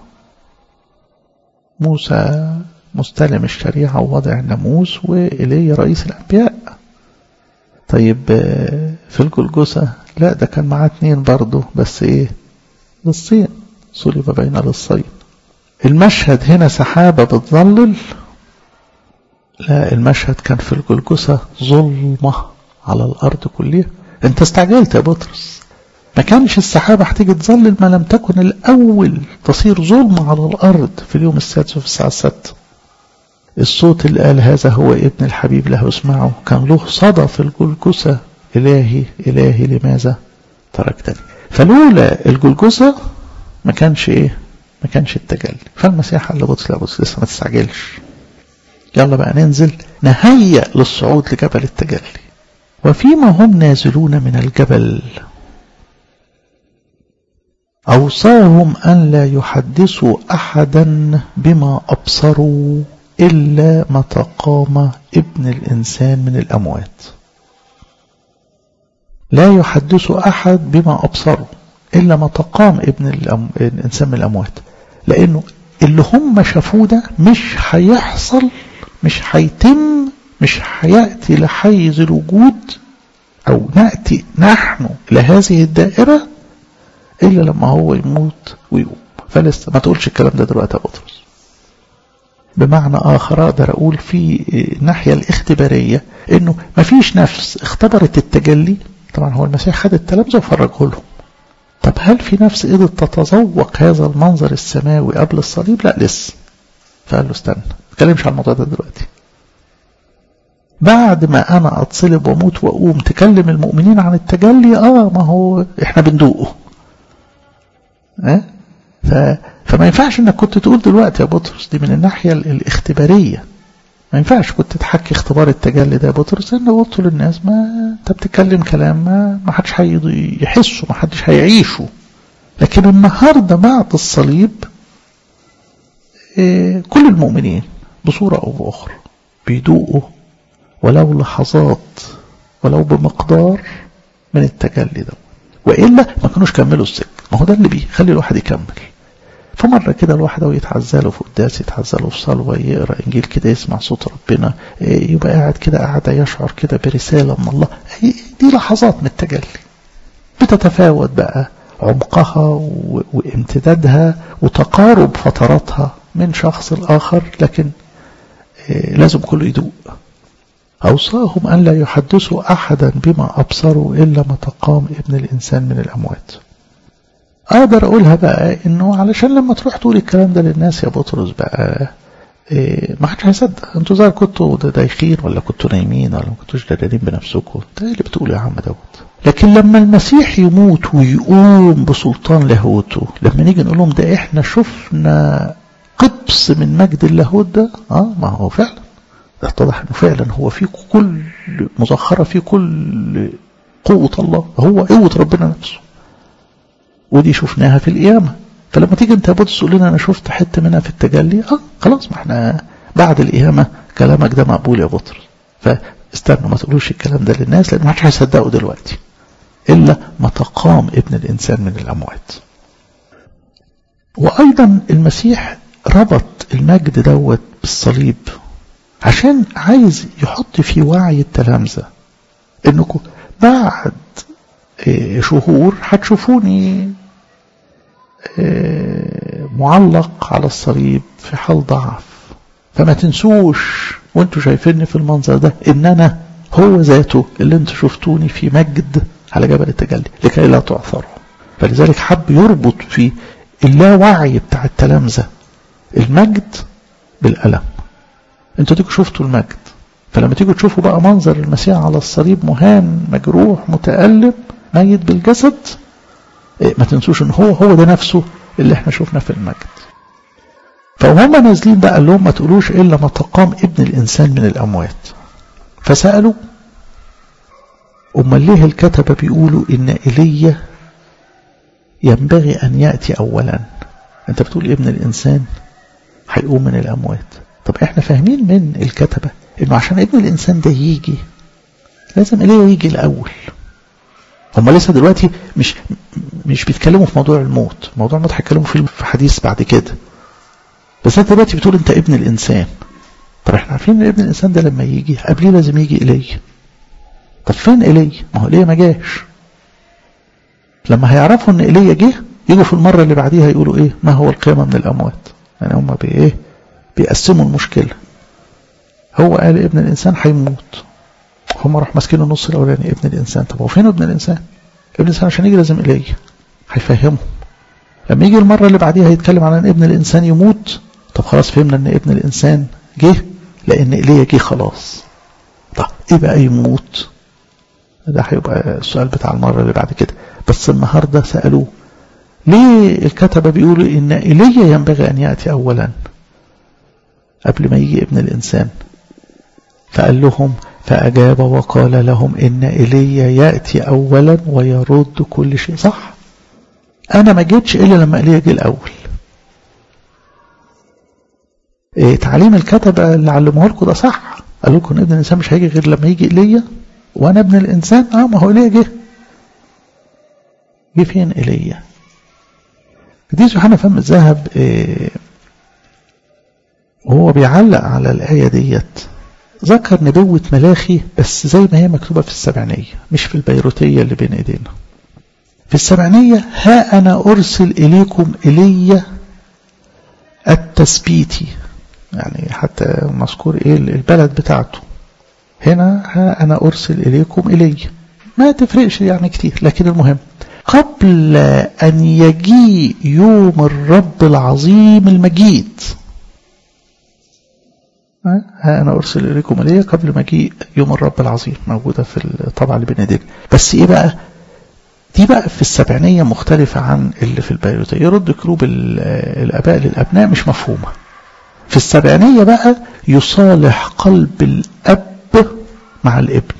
موسى مستلم الشريعة ووضع الناموس وإيليا رئيس الأنبياء طيب في الجلجسة لا ده كان معاه اتنين برضه بس ايه للصين صلب بين للصين المشهد هنا سحابة بتظلل لا المشهد كان في الجلجسة ظلمة على الأرض كلها انت استعجلت يا بطرس ما كانش السحابة هتيجي تظلل ما لم تكن الأول تصير ظلمة على الأرض في اليوم السادس وفي الساعة السادسة الصوت اللي قال هذا هو ابن الحبيب له اسمعه كان له صدى في الجلجسة إلهي إلهي لماذا تركتني فلولا الجلجسة ما كانش إيه ما كانش التجلي فالمسيح قال لبطرس لا بطرس لسه ما تستعجلش يلا بقى ننزل نهيأ للصعود لجبل التجلي وفيما هم نازلون من الجبل أوصاهم أن لا يحدثوا أحدا بما أبصروا إلا متى قام ابن الإنسان من الأموات لا يحدث أحد بما أبصره إلا متى قام ابن الأم... الإنسان من الأموات لأنه اللي هم شافوه ده مش هيحصل مش هيتم مش هيأتي لحيز الوجود أو نأتي نحن إلى هذه الدائرة إلا لما هو يموت ويقوم فلسه ما تقولش الكلام ده دلوقتي يا بطرس بمعنى آخر أقدر أقول في الناحية الاختبارية إنه ما فيش نفس اختبرت التجلي طبعا هو المسيح خد التلامذة وفرجه لهم طب هل في نفس قدرت تتذوق هذا المنظر السماوي قبل الصليب لا لسه فقال له استنى ما تكلمش عن الموضوع ده دلوقتي بعد ما انا اتصلب واموت واقوم تكلم المؤمنين عن التجلي اه ما هو احنا بندوقه اه ف... فما ينفعش انك كنت تقول دلوقتي يا بطرس دي من الناحية الاختبارية ما ينفعش كنت تحكي اختبار التجلي ده يا بطرس ان قلت للناس ما انت بتتكلم كلام ما ما حدش هيحسه ما حدش هيعيشه لكن النهارده بعد الصليب إيه كل المؤمنين بصورة او باخرى بيدوقوا ولو لحظات ولو بمقدار من التجلي ده والا ما كانوش كملوا السكه ما هو ده اللي بيخلي الواحد يكمل فمرة كده الواحد هو يتعزى له في قداس يتعزى له في صلوة يقرأ إنجيل كده يسمع صوت ربنا يبقى قاعد كده قاعد يشعر كده برسالة من الله دي لحظات من التجلي بتتفاوت بقى عمقها وامتدادها وتقارب فتراتها من شخص الآخر لكن لازم كله يدوق أوصاهم أن لا يحدثوا أحدا بما أبصروا إلا ما تقام ابن الإنسان من الأموات اقدر اقولها بقى انه علشان لما تروح تقول الكلام ده للناس يا بطرس بقى إيه ما حدش هيصدق انتوا زي كنتوا دايخين ولا كنتوا نايمين ولا ما كنتوش دارين بنفسكم ده اللي بتقول يا عم دوت لكن لما المسيح يموت ويقوم بسلطان لاهوته لما نيجي نقول لهم ده احنا شفنا قبس من مجد اللاهوت ده اه ما هو فعلا اتضح انه فعلا هو في كل مزخره في كل قوه الله هو قوه ربنا نفسه ودي شفناها في القيامة فلما تيجي انت يا بطرس تقول لنا انا شفت حته منها في التجلي اه خلاص ما احنا بعد القيامة كلامك ده مقبول يا بطرس فاستنوا ما تقولوش الكلام ده للناس لان ما حدش هيصدقه دلوقتي الا ما تقام ابن الانسان من الاموات وايضا المسيح ربط المجد دوت بالصليب عشان عايز يحط في وعي التلامذه انكم بعد شهور هتشوفوني معلق على الصليب في حال ضعف فما تنسوش وانتوا شايفيني في المنظر ده ان انا هو ذاته اللي انتوا شفتوني في مجد على جبل التجلي لكي لا تعثروا فلذلك حب يربط في اللاوعي بتاع التلامذة المجد بالألم انتوا تيجوا شفتوا المجد فلما تيجوا تشوفوا بقى منظر المسيح على الصليب مهان مجروح متألم ميت بالجسد ما تنسوش ان هو هو ده نفسه اللي احنا شفنا في المجد فهم نازلين بقى قال لهم ما تقولوش الا ما تقام ابن الانسان من الاموات فسالوا امال ليه الكتبه بيقولوا ان ايليا ينبغي ان ياتي اولا انت بتقول ابن الانسان هيقوم من الاموات طب احنا فاهمين من الكتبه انه عشان ابن الانسان ده يجي لازم ايليا يجي الاول هم لسه دلوقتي مش مش بيتكلموا في موضوع الموت موضوع الموت هيتكلموا فيه في حديث بعد كده بس انت دلوقتي بتقول انت ابن الانسان طب احنا عارفين ان ابن الانسان ده لما يجي قبليه لازم يجي الي طب فين ايليا ما هو ايليا ما جاش لما هيعرفوا ان ايليا جه يجوا في المره اللي بعديها يقولوا ايه ما هو القيامه من الاموات يعني هم بايه بيقسموا المشكله هو قال ابن الانسان هيموت هم راح ماسكين النص الاولاني ابن الانسان طب هو فين ابن الانسان ابن الانسان عشان يجي لازم ايليا هيفهمهم لما يجي المره اللي بعديها هيتكلم عن ان ابن الانسان يموت طب خلاص فهمنا ان ابن الانسان جه لان ايليا جه خلاص طب ايه بقى يموت ده هيبقى السؤال بتاع المره اللي بعد كده بس النهارده سالوه ليه الكتبه بيقولوا ان ايليا ينبغي ان ياتي اولا قبل ما يجي ابن الانسان فقال لهم فاجاب وقال لهم ان ايليا ياتي اولا ويرد كل شيء صح انا ما جيتش الا لما ايليا جه الاول إيه تعليم الكتبة اللي علموه لكم ده صح قالوا لكم ان ابن الانسان مش هيجي غير لما يجي ايليا وانا ابن الانسان اه ما هو ايليا جه جه فين ايليا دي يوحنا فم الذهب إيه وهو بيعلق على الآية ديت ذكر نبوة ملاخي بس زي ما هي مكتوبة في السبعينية مش في البيروتية اللي بين ايدينا في السبعينية ها أنا أرسل إليكم إلي التثبيتي يعني حتى مذكور إيه البلد بتاعته هنا ها أنا أرسل إليكم إلي ما تفرقش يعني كتير لكن المهم قبل أن يجيء يوم الرب العظيم المجيد ها أنا أرسل إليكم إلي قبل ما يجيء يوم الرب العظيم موجودة في الطبعة اللي بين ايدينا بس إيه بقى دي بقى في السبعينية مختلفة عن اللي في البيروتية يرد كروب الآباء للأبناء مش مفهومة في السبعينية بقى يصالح قلب الأب مع الابن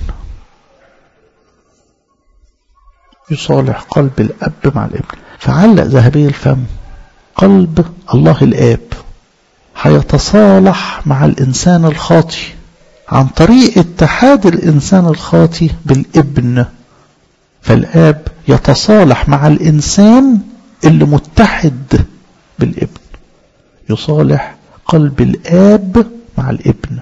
يصالح قلب الأب مع الابن فعلق ذهبي الفم قلب الله الآب هيتصالح مع الإنسان الخاطي عن طريق اتحاد الإنسان الخاطي بالابن فالآب يتصالح مع الإنسان اللي متحد بالابن يصالح قلب الآب مع الابن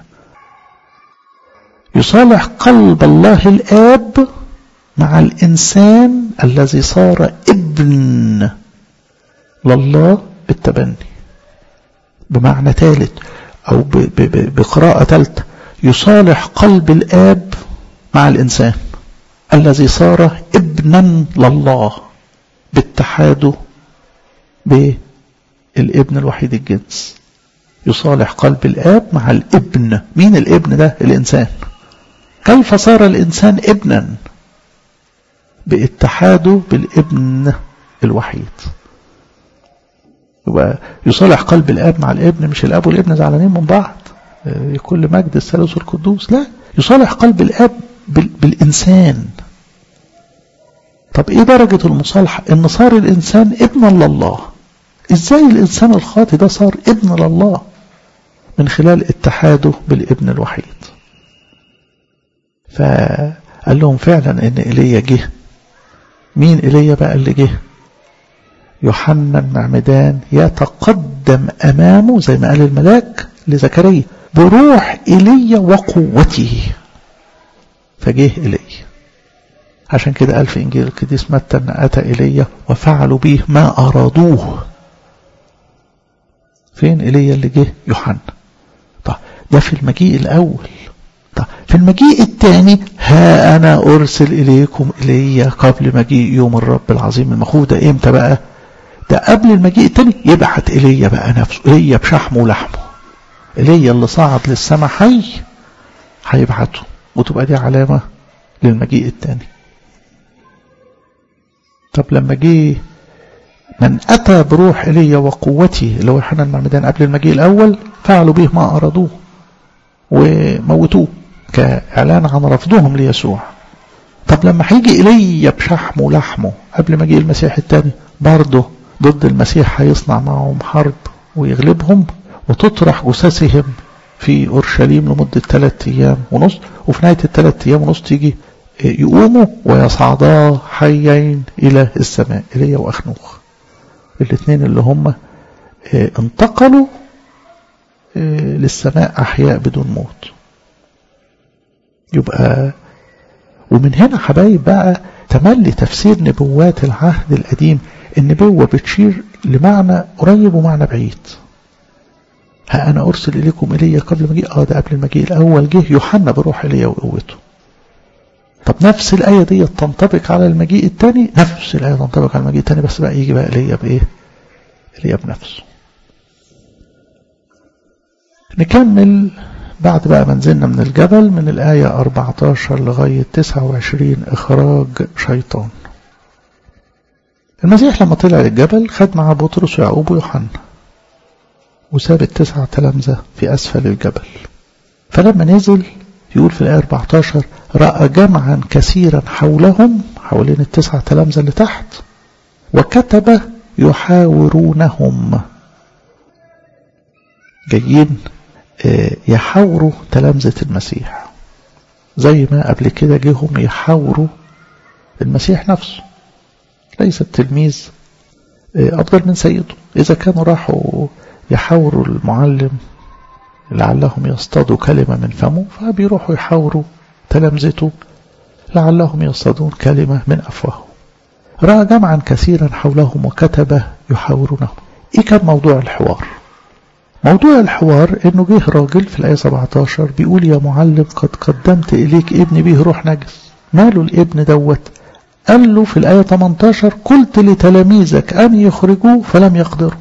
يصالح قلب الله الآب مع الإنسان الذي صار ابن لله بالتبني بمعنى ثالث أو بقراءة ثالثة يصالح قلب الآب مع الإنسان الذي صار ابنا لله باتحاده بالابن الوحيد الجنس يصالح قلب الآب مع الابن مين الابن ده الإنسان كيف صار الإنسان ابنا باتحاده بالابن الوحيد يبقى يصالح قلب الاب مع الابن مش الاب والابن زعلانين من بعض كل مجد الثالوث القدوس لا يصالح قلب الاب بالانسان طب ايه درجة المصالحة ان صار الانسان ابنا لله ازاي الانسان الخاطي ده صار ابن لله من خلال اتحاده بالابن الوحيد فقال لهم فعلا ان ايليا جه مين ايليا بقى اللي جه يوحنا المعمدان يتقدم امامه زي ما قال الملاك لزكريا بروح ايليا وقوته فجه ايليا عشان كده قال في انجيل القديس متى ان اتى ايليا وفعلوا به ما ارادوه فين ايليا اللي جه يوحنا طب ده في المجيء الاول طب في المجيء الثاني ها انا ارسل اليكم ايليا قبل مجيء يوم الرب العظيم المخوف ده امتى بقى ده قبل المجيء الثاني يبعت ايليا بقى نفسه ايليا بشحمه ولحمه ايليا اللي صعد للسماء حي هيبعته وتبقى دي علامه للمجيء الثاني طب لما جه من أتى بروح إيليا وقوته اللي هو يوحنا المعمدان قبل المجيء الأول فعلوا به ما أرادوه وموتوه كإعلان عن رفضهم ليسوع طب لما هيجي إيليا بشحمه ولحمه قبل مجيء المسيح الثاني برضه ضد المسيح هيصنع معهم حرب ويغلبهم وتطرح جثثهم في أورشليم لمدة ثلاثة أيام ونص وفي نهاية الثلاثة أيام ونص تيجي يقوموا ويصعدا حيين إلى السماء إلي وأخنوخ الاثنين اللي هم انتقلوا للسماء أحياء بدون موت يبقى ومن هنا حبايب بقى تملي تفسير نبوات العهد القديم النبوة بتشير لمعنى قريب ومعنى بعيد ها أنا أرسل إليكم إلي قبل مجيء آه ده قبل المجيء الأول جه يوحنا بروح إلي وقوته طب نفس الآية دي تنطبق على المجيء الثاني نفس الآية تنطبق على المجيء الثاني بس بقى يجي بقى إلي بإيه إلي بنفسه نكمل بعد بقى ما نزلنا من الجبل من الآية 14 لغاية 29 إخراج شيطان المسيح لما طلع للجبل خد معاه بطرس ويعقوب ويوحنا وساب التسعة تلامذة في أسفل الجبل فلما نزل يقول في الآية 14 رأى جمعا كثيرا حولهم حوالين التسعة تلامذة اللي تحت وكتب يحاورونهم جايين يحاوروا تلامذة المسيح زي ما قبل كده جيهم يحاوروا المسيح نفسه ليس التلميذ أفضل من سيده إذا كانوا راحوا يحاوروا المعلم لعلهم يصطادوا كلمة من فمه فبيروحوا يحاوروا تلامذته لعلهم يصطادون كلمة من أفواههم رأى جمعا كثيرا حولهم وكتب يحاورونهم إيه كان موضوع الحوار موضوع الحوار انه جه راجل في الآية 17 بيقول يا معلم قد قدمت إليك ابن به روح نجس ماله الابن دوت قال له في الآية 18 قلت لتلاميذك أن يخرجوه فلم يقدروا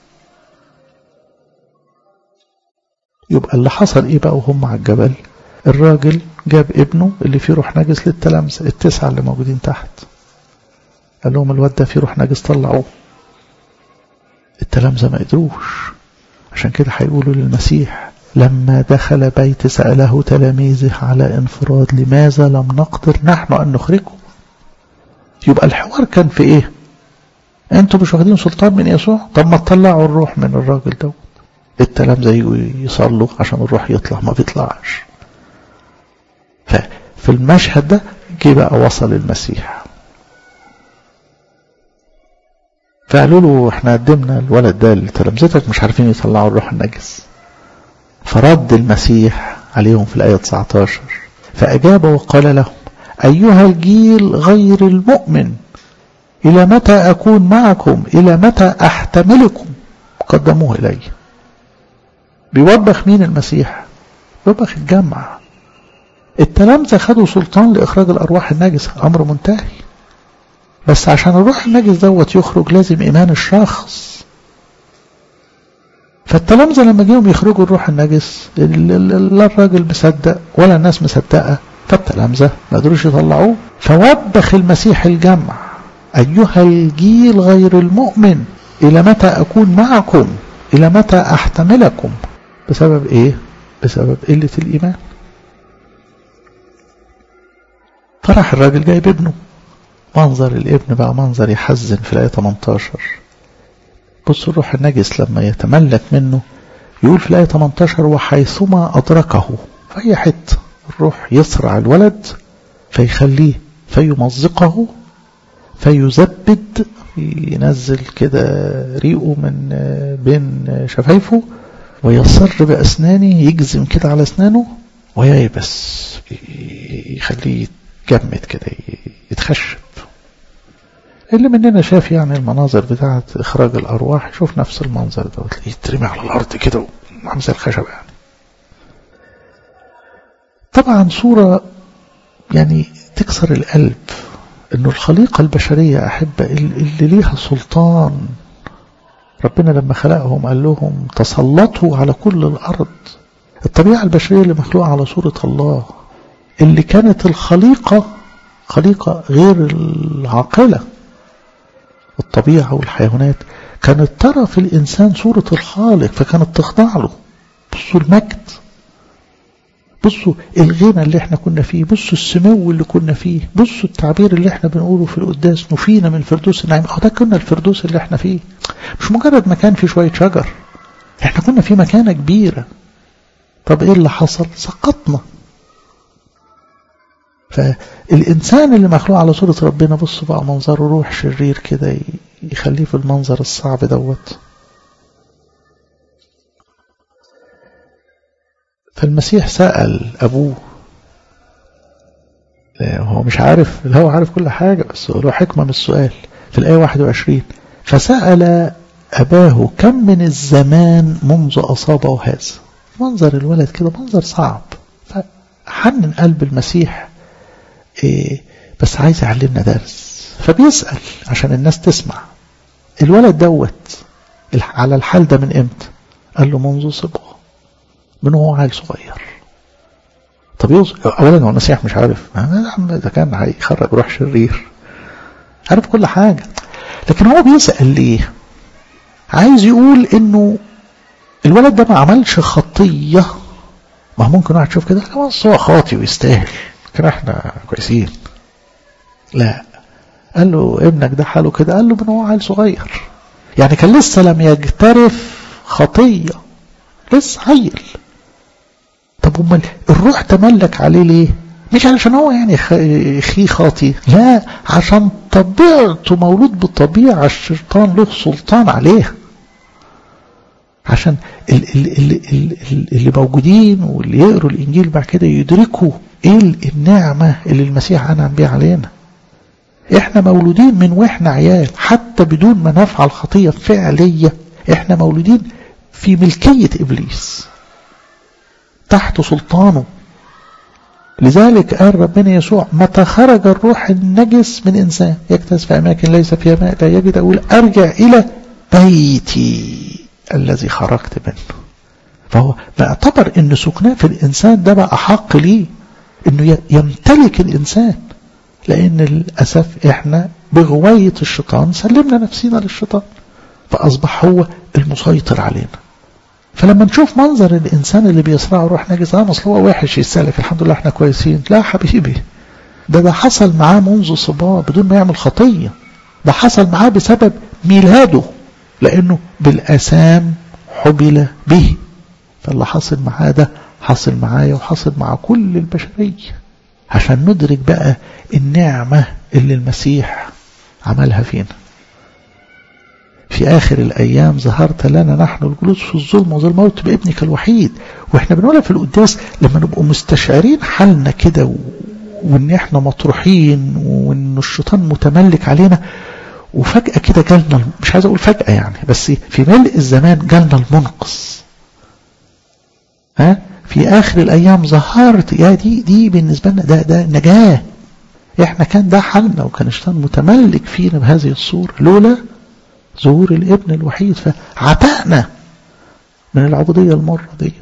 يبقى اللي حصل ايه بقى وهم على الجبل الراجل جاب ابنه اللي فيه روح نجس للتلامذة التسعة اللي موجودين تحت قال لهم الواد ده فيه روح نجس طلعوه التلامذة ما قدروش عشان كده هيقولوا للمسيح لما دخل بيت سأله تلاميذه على انفراد لماذا لم نقدر نحن أن نخرجه يبقى الحوار كان في ايه انتوا مش واخدين سلطان من يسوع طب ما تطلعوا الروح من الراجل دوت التلامذة يجوا يصلوا عشان الروح يطلع ما بيطلعش ففي المشهد ده جه بقى وصل المسيح فقالوا له احنا قدمنا الولد ده لتلامذتك مش عارفين يطلعوا الروح النجس فرد المسيح عليهم في الآية 19 فأجاب وقال لهم أيها الجيل غير المؤمن إلى متى أكون معكم إلى متى أحتملكم قدموه إلي بيوبخ مين المسيح بيوبخ الجمع التلامذة خدوا سلطان لإخراج الأرواح النجسة أمر منتهي بس عشان الروح النجس دوت يخرج لازم إيمان الشخص فالتلامذة لما جيهم يخرجوا الروح النجس لا الراجل مصدق ولا الناس مصدقة فالتلامذة ما قدروش يطلعوه فوبخ المسيح الجمع أيها الجيل غير المؤمن إلى متى أكون معكم إلى متى أحتملكم بسبب إيه بسبب قلة الإيمان فرح الراجل جايب ابنه منظر الابن بقى منظر يحزن في الآية 18 بص الروح النجس لما يتملك منه يقول في الآية 18 وحيثما أدركه في أي حتة الروح يسرع الولد فيخليه فيمزقه فيزبد ينزل كده ريقه من بين شفايفه ويصر بأسنانه يجزم كده على أسنانه وييبس يخليه يتجمد كده يتخشب اللي مننا شاف يعني المناظر بتاعة إخراج الأرواح يشوف نفس المنظر ده وتلاقيه يترمي على الأرض كده وعامل زي الخشب يعني طبعا صورة يعني تكسر القلب انه الخليقة البشرية أحبة اللي ليها سلطان ربنا لما خلقهم قال لهم تسلطوا على كل الأرض الطبيعة البشرية اللي مخلوقة على صورة الله اللي كانت الخليقة خليقة غير العاقلة الطبيعة والحيوانات كانت ترى في الإنسان صورة الخالق فكانت تخضع له بصوا المجد بصوا الغنى اللي احنا كنا فيه بصوا السمو اللي كنا فيه بصوا التعبير اللي احنا بنقوله في القداس نفينا من فردوس النعيم اه ده كنا الفردوس اللي احنا فيه مش مجرد مكان فيه شوية شجر احنا كنا في مكانة كبيرة طب ايه اللي حصل سقطنا فالإنسان اللي مخلوق على صورة ربنا بص بقى منظره روح شرير كده يخليه في المنظر الصعب دوت فالمسيح سأل أبوه هو مش عارف هو عارف كل حاجة بس له حكمة من السؤال في الآية 21 فسأل أباه كم من الزمان منذ أصابه هذا منظر الولد كده منظر صعب فحنن قلب المسيح إيه بس عايز يعلمنا درس فبيسأل عشان الناس تسمع الولد دوت على الحال ده من امتى قال له منذ صبغه من هو عيل صغير طب يوصل اولا هو المسيح مش عارف ده كان هيخرج روح شرير عارف كل حاجه لكن هو بيسأل ليه عايز يقول انه الولد ده ما عملش خطية ما ممكن واحد يشوف كده بس هو خاطي ويستاهل كده احنا كويسين لا قال له ابنك ده حاله كده قال له من هو عيل صغير يعني كان لسه لم يجترف خطية لسه عيل طب امال الروح تملك عليه ليه مش علشان هو يعني خي خاطي لا عشان طبيعته مولود بطبيعة الشيطان له سلطان عليه عشان اللي, اللي موجودين واللي يقروا الإنجيل بعد كده يدركوا إيه النعمة اللي المسيح أنعم بيها علينا إحنا مولودين من وإحنا عيال حتى بدون ما نفعل خطية فعلية إحنا مولودين في ملكية إبليس تحت سلطانه لذلك قال ربنا يسوع متى خرج الروح النجس من إنسان يكتس في أماكن ليس فيها ماء لا يجد أقول أرجع إلى بيتي الذي خرجت منه فهو بيعتبر ان سكناه في الانسان ده بقى حق ليه انه يمتلك الانسان لان للاسف احنا بغوايه الشيطان سلمنا نفسنا للشيطان فاصبح هو المسيطر علينا فلما نشوف منظر الانسان اللي بيصرع روح نجس اه اصل هو وحش يستهلك الحمد لله احنا كويسين لا حبيبي ده ده حصل معاه منذ صباه بدون ما يعمل خطيه ده حصل معاه بسبب ميلاده لأنه بالأسام حبل به فاللي حصل معاه ده حصل معايا وحصل مع كل البشرية عشان ندرك بقى النعمة اللي المسيح عملها فينا في آخر الأيام ظهرت لنا نحن الجلوس في الظلم وظل الموت بابنك الوحيد وإحنا بنقولها في القداس لما نبقوا مستشعرين حالنا كده و... وإن إحنا مطروحين وإن الشيطان متملك علينا وفجأة كده جالنا مش عايز أقول فجأة يعني بس في ملء الزمان جالنا المنقص ها في آخر الأيام ظهرت يا دي دي بالنسبة لنا ده ده نجاة إحنا كان ده حالنا وكان الشيطان متملك فينا بهذه الصورة لولا ظهور الابن الوحيد فعتقنا من العبودية المرة ديت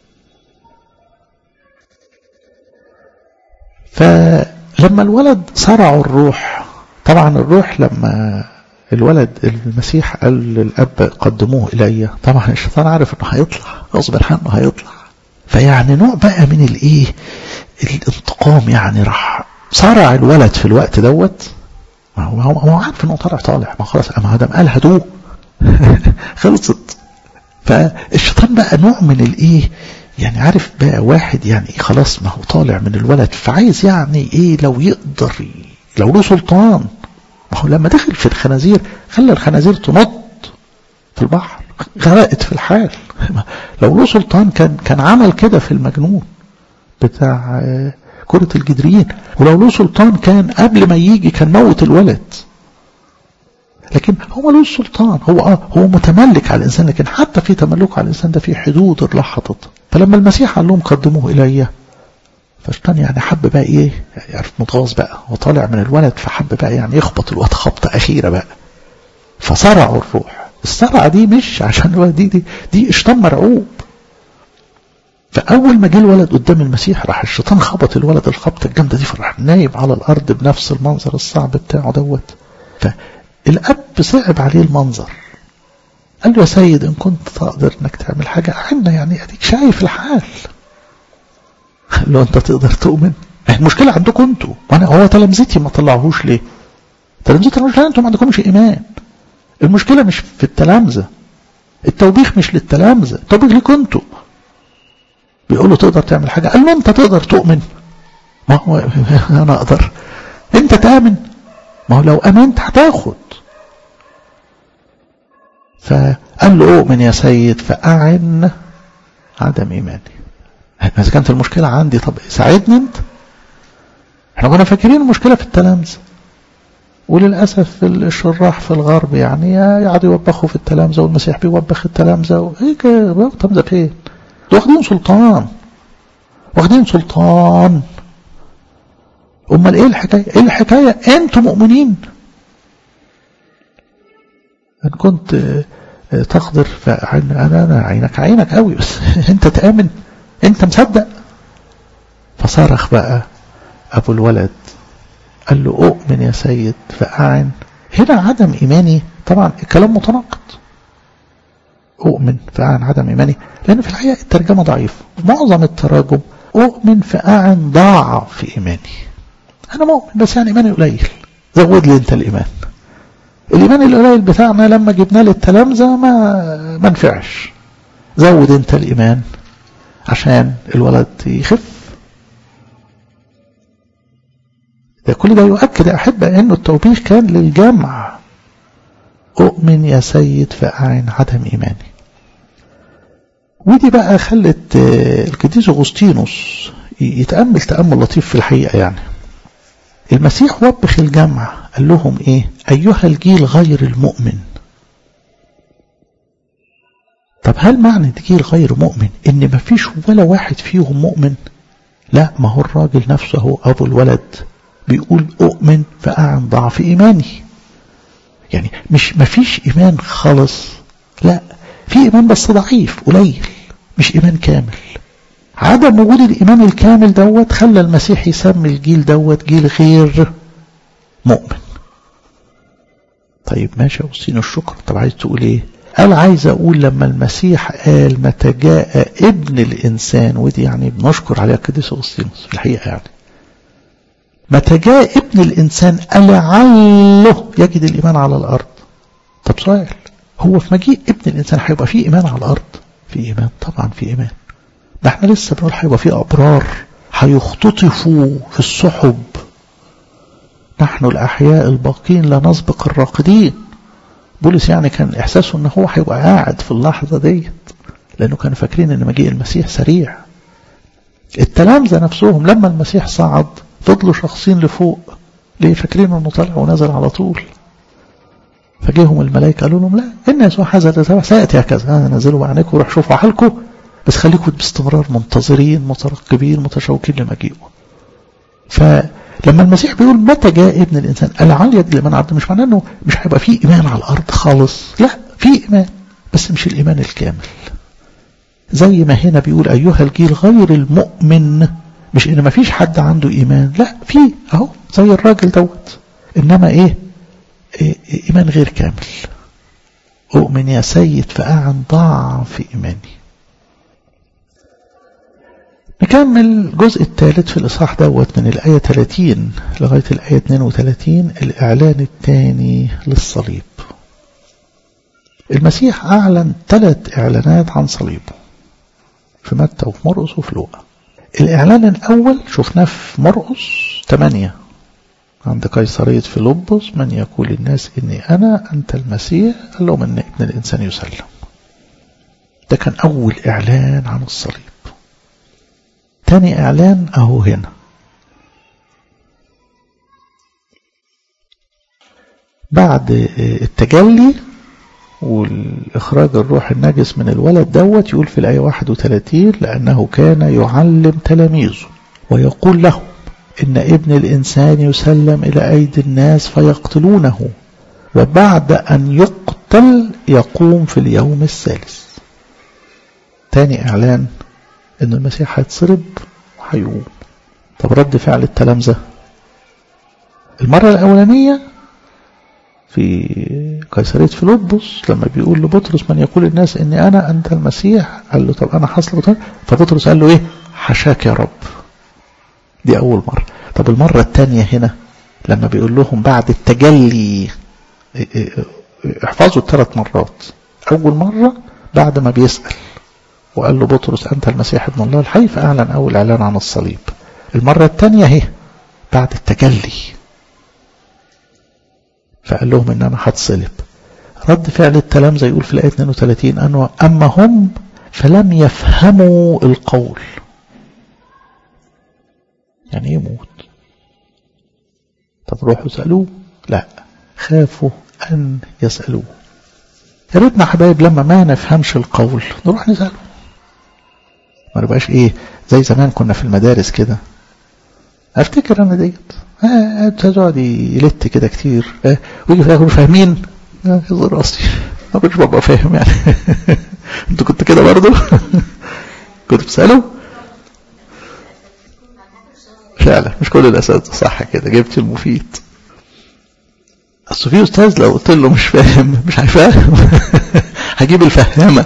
فلما الولد صرعوا الروح طبعا الروح لما الولد المسيح قال للأب قدموه إلي طبعا الشيطان عارف انه هيطلع غصب عنه هيطلع فيعني نوع بقى من الايه الانتقام يعني راح صرع الولد في الوقت دوت ما هو هو عارف انه طالع طالع ما خلاص ما دام قال هدوه خلصت فالشيطان بقى نوع من الايه يعني عارف بقى واحد يعني خلاص ما هو طالع من الولد فعايز يعني ايه لو يقدر لو له سلطان ما هو لما دخل في الخنازير خلى الخنازير تنط في البحر غرقت في الحال لو له سلطان كان كان عمل كده في المجنون بتاع كرة الجدريين ولو له سلطان كان قبل ما يجي كان موت الولد لكن هو له السلطان هو اه هو متملك على الانسان لكن حتى في تملكه على الانسان ده في حدود الله حاططها فلما المسيح قال لهم قدموه الي فالشيطان يعني حب بقى ايه يعني متغاظ بقى وطالع من الولد فحب بقى يعني يخبط الواد خبطه اخيره بقى فصرعوا الروح الصرعه دي مش عشان الولد دي دي, دي اشتان مرعوب فاول ما جه الولد قدام المسيح راح الشيطان خبط الولد الخبطه الجامده دي فراح نايم على الارض بنفس المنظر الصعب بتاعه دوت فالاب صعب عليه المنظر قال له يا سيد ان كنت تقدر انك تعمل حاجه اعنا يعني اديك شايف الحال قال له انت تقدر تؤمن المشكله عندكم انتوا وانا هو تلامذتي ما طلعوهوش ليه تلامذتي المشكله انتوا ما عندكمش ايمان المشكله مش في التلامذه التوبيخ مش للتلامذه التوبيخ ليكم انتوا بيقول له تقدر تعمل حاجه قال له انت تقدر تؤمن ما هو انا اقدر انت تامن ما هو لو امنت هتاخد فقال له اؤمن يا سيد فاعن عدم ايماني اذا كانت المشكله عندي طب ساعدني انت احنا كنا فاكرين المشكلة في التلامذة وللأسف الشراح في الغرب يعني يقعدوا يوبخوا في التلامذة والمسيح بيوبخ التلامذة ايه كده التلامذة فين؟ واخدين سلطان واخدين سلطان امال ايه الحكايه ايه الحكايه انتم مؤمنين ان كنت تقدر فانا انا عينك عينك قوي بس انت تامن انت مصدق فصرخ بقى ابو الولد قال له اؤمن يا سيد فاعن هنا عدم ايماني طبعا الكلام متناقض أؤمن فأعن عدم إيماني لأن في الحقيقة الترجمة ضعيفة معظم التراجم أؤمن فأعن ضاع في إيماني أنا مؤمن بس يعني إيماني قليل زود لي أنت الإيمان الإيمان القليل بتاعنا لما جبناه للتلامذة ما ما نفعش زود أنت الإيمان عشان الولد يخف ده كل ده يؤكد يا أحبة أنه التوبيخ كان للجمع أؤمن يا سيد فأعن عدم إيماني ودي بقى خلت القديس أغسطينوس يتأمل تأمل لطيف في الحقيقة يعني المسيح وبخ الجمع قال لهم إيه أيها الجيل غير المؤمن طب هل معنى جيل غير مؤمن إن مفيش ولا واحد فيهم مؤمن لا ما هو الراجل نفسه هو أبو الولد بيقول أؤمن فأعن ضعف إيماني يعني مش مفيش إيمان خالص لا في إيمان بس ضعيف قليل مش إيمان كامل عدم وجود الإيمان الكامل دوت خلى المسيح يسمي الجيل دوت جيل غير مؤمن طيب ماشي أوصين الشكر طب عايز تقول إيه قال عايز أقول لما المسيح قال متى جاء ابن الإنسان ودي يعني بنشكر عليها القديس أوغسطينوس في الحقيقة يعني متى جاء ابن الإنسان ألعله يجد الإيمان على الأرض طب سؤال هو في مجيء ابن الإنسان هيبقى فيه إيمان على الأرض في إيمان طبعا في إيمان ده احنا لسه بنقول هيبقى فيه أبرار هيختطفوا في السحب نحن الأحياء الباقين لا نسبق الراقدين بولس يعني كان إحساسه أنه هو هيبقى قاعد في اللحظة ديت لأنه كانوا فاكرين أن مجيء المسيح سريع التلامذة نفسهم لما المسيح صعد فضلوا شخصين لفوق ليه فاكرين انه طلع ونزل على طول فجيهم الملائكه قالوا لهم لا ان يسوع هذا تبع سياتي هكذا نزلوا بعينيكم وروح شوفوا حالكم بس خليكم باستمرار منتظرين مترقبين متشوقين لمجيئه فلما المسيح بيقول متى جاء ابن الانسان العال يد لمن عبد مش معناه انه مش هيبقى فيه ايمان على الارض خالص لا في ايمان بس مش الايمان الكامل زي ما هنا بيقول ايها الجيل غير المؤمن مش ان ما فيش حد عنده ايمان لا في اهو زي الراجل دوت انما ايه, إيه ايمان غير كامل اؤمن يا سيد فاعن ضعف ايماني نكمل الجزء الثالث في الإصحاح دوت من الآية 30 لغاية الآية 32 الإعلان الثاني للصليب المسيح أعلن ثلاث إعلانات عن صليبه في متى وفي مرقس وفي لوقا الإعلان الأول شفناه في مرقس 8 عند قيصرية فيلبس من يقول للناس إني أنا أنت المسيح قال لهم إن ابن الإنسان يسلم ده كان أول إعلان عن الصليب تاني إعلان أهو هنا بعد التجلي والإخراج الروح النجس من الولد دوت يقول في الآية 31 لأنه كان يعلم تلاميذه ويقول لهم إن ابن الإنسان يسلم إلى أيدي الناس فيقتلونه وبعد أن يقتل يقوم في اليوم الثالث تاني إعلان إن المسيح هيتصلب وهيقوم طب رد فعل التلامذة المرة الأولانية في قيصرية فيلبس لما بيقول لبطرس من يقول الناس إني أنا أنت المسيح قال له طب أنا حصل فبطرس قال له إيه حشاك يا رب دي أول مرة طب المرة الثانية هنا لما بيقول لهم بعد التجلي احفظوا الثلاث مرات أول مرة بعد ما بيسأل وقال له بطرس أنت المسيح ابن الله الحي فأعلن أول إعلان عن الصليب المرة الثانية هي بعد التجلي فقال لهم إن أنا هتصلب رد فعل التلامذة يقول في الآية 32 أنه أما هم فلم يفهموا القول يعني ايه موت طب روحوا اسألوه لا خافوا أن يسألوه يا ريتنا حبايب لما ما نفهمش القول نروح نسأله ما نبقاش ايه زي زمان كنا في المدارس كده افتكر انا ديت تقعد يلت كده كتير اه ويجي في الاخر فاهمين يظهر راسي ما كنتش ببقى فاهم يعني انتوا كنت كده برضه كنت بتسألوا فعلا مش كل الاساتذه صح كده جبت المفيد اصل في استاذ لو قلت له مش فاهم مش هيفهم هجيب الفهامه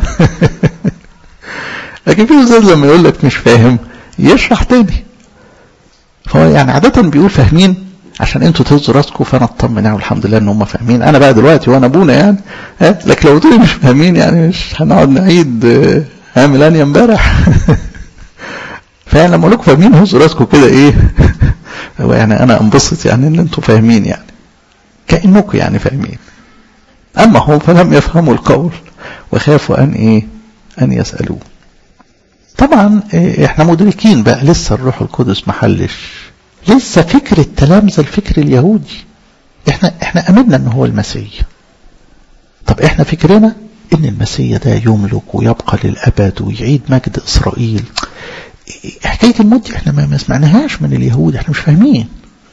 لكن في استاذ لما يقول لك مش فاهم يشرح تاني فهو يعني عاده بيقول فاهمين عشان انتوا تهزوا راسكم فانا اطمن يعني الحمد لله ان هم فاهمين انا بقى دلوقتي وانا ابونا يعني ها لكن لو قلت لي مش فاهمين يعني مش هنقعد نعيد هعمل اني امبارح فيعني لما اقول لكم فاهمين هزوا راسكم كده ايه هو يعني انا انبسط يعني ان انتوا فاهمين يعني كانكم يعني فاهمين اما هم فلم يفهموا القول وخافوا ان ايه ان يسالوه طبعا احنا مدركين بقى لسه الروح القدس محلش لسه فكر التلامذه الفكر اليهودي احنا احنا امنا ان هو المسيح طب احنا فكرنا ان المسيح ده يملك ويبقى للابد ويعيد مجد اسرائيل حكايه الموت احنا ما سمعناهاش من اليهود احنا مش فاهمين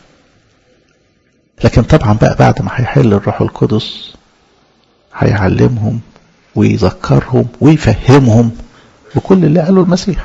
لكن طبعا بقى بعد ما هيحل الروح القدس هيعلمهم ويذكرهم ويفهمهم بكل اللي قاله المسيح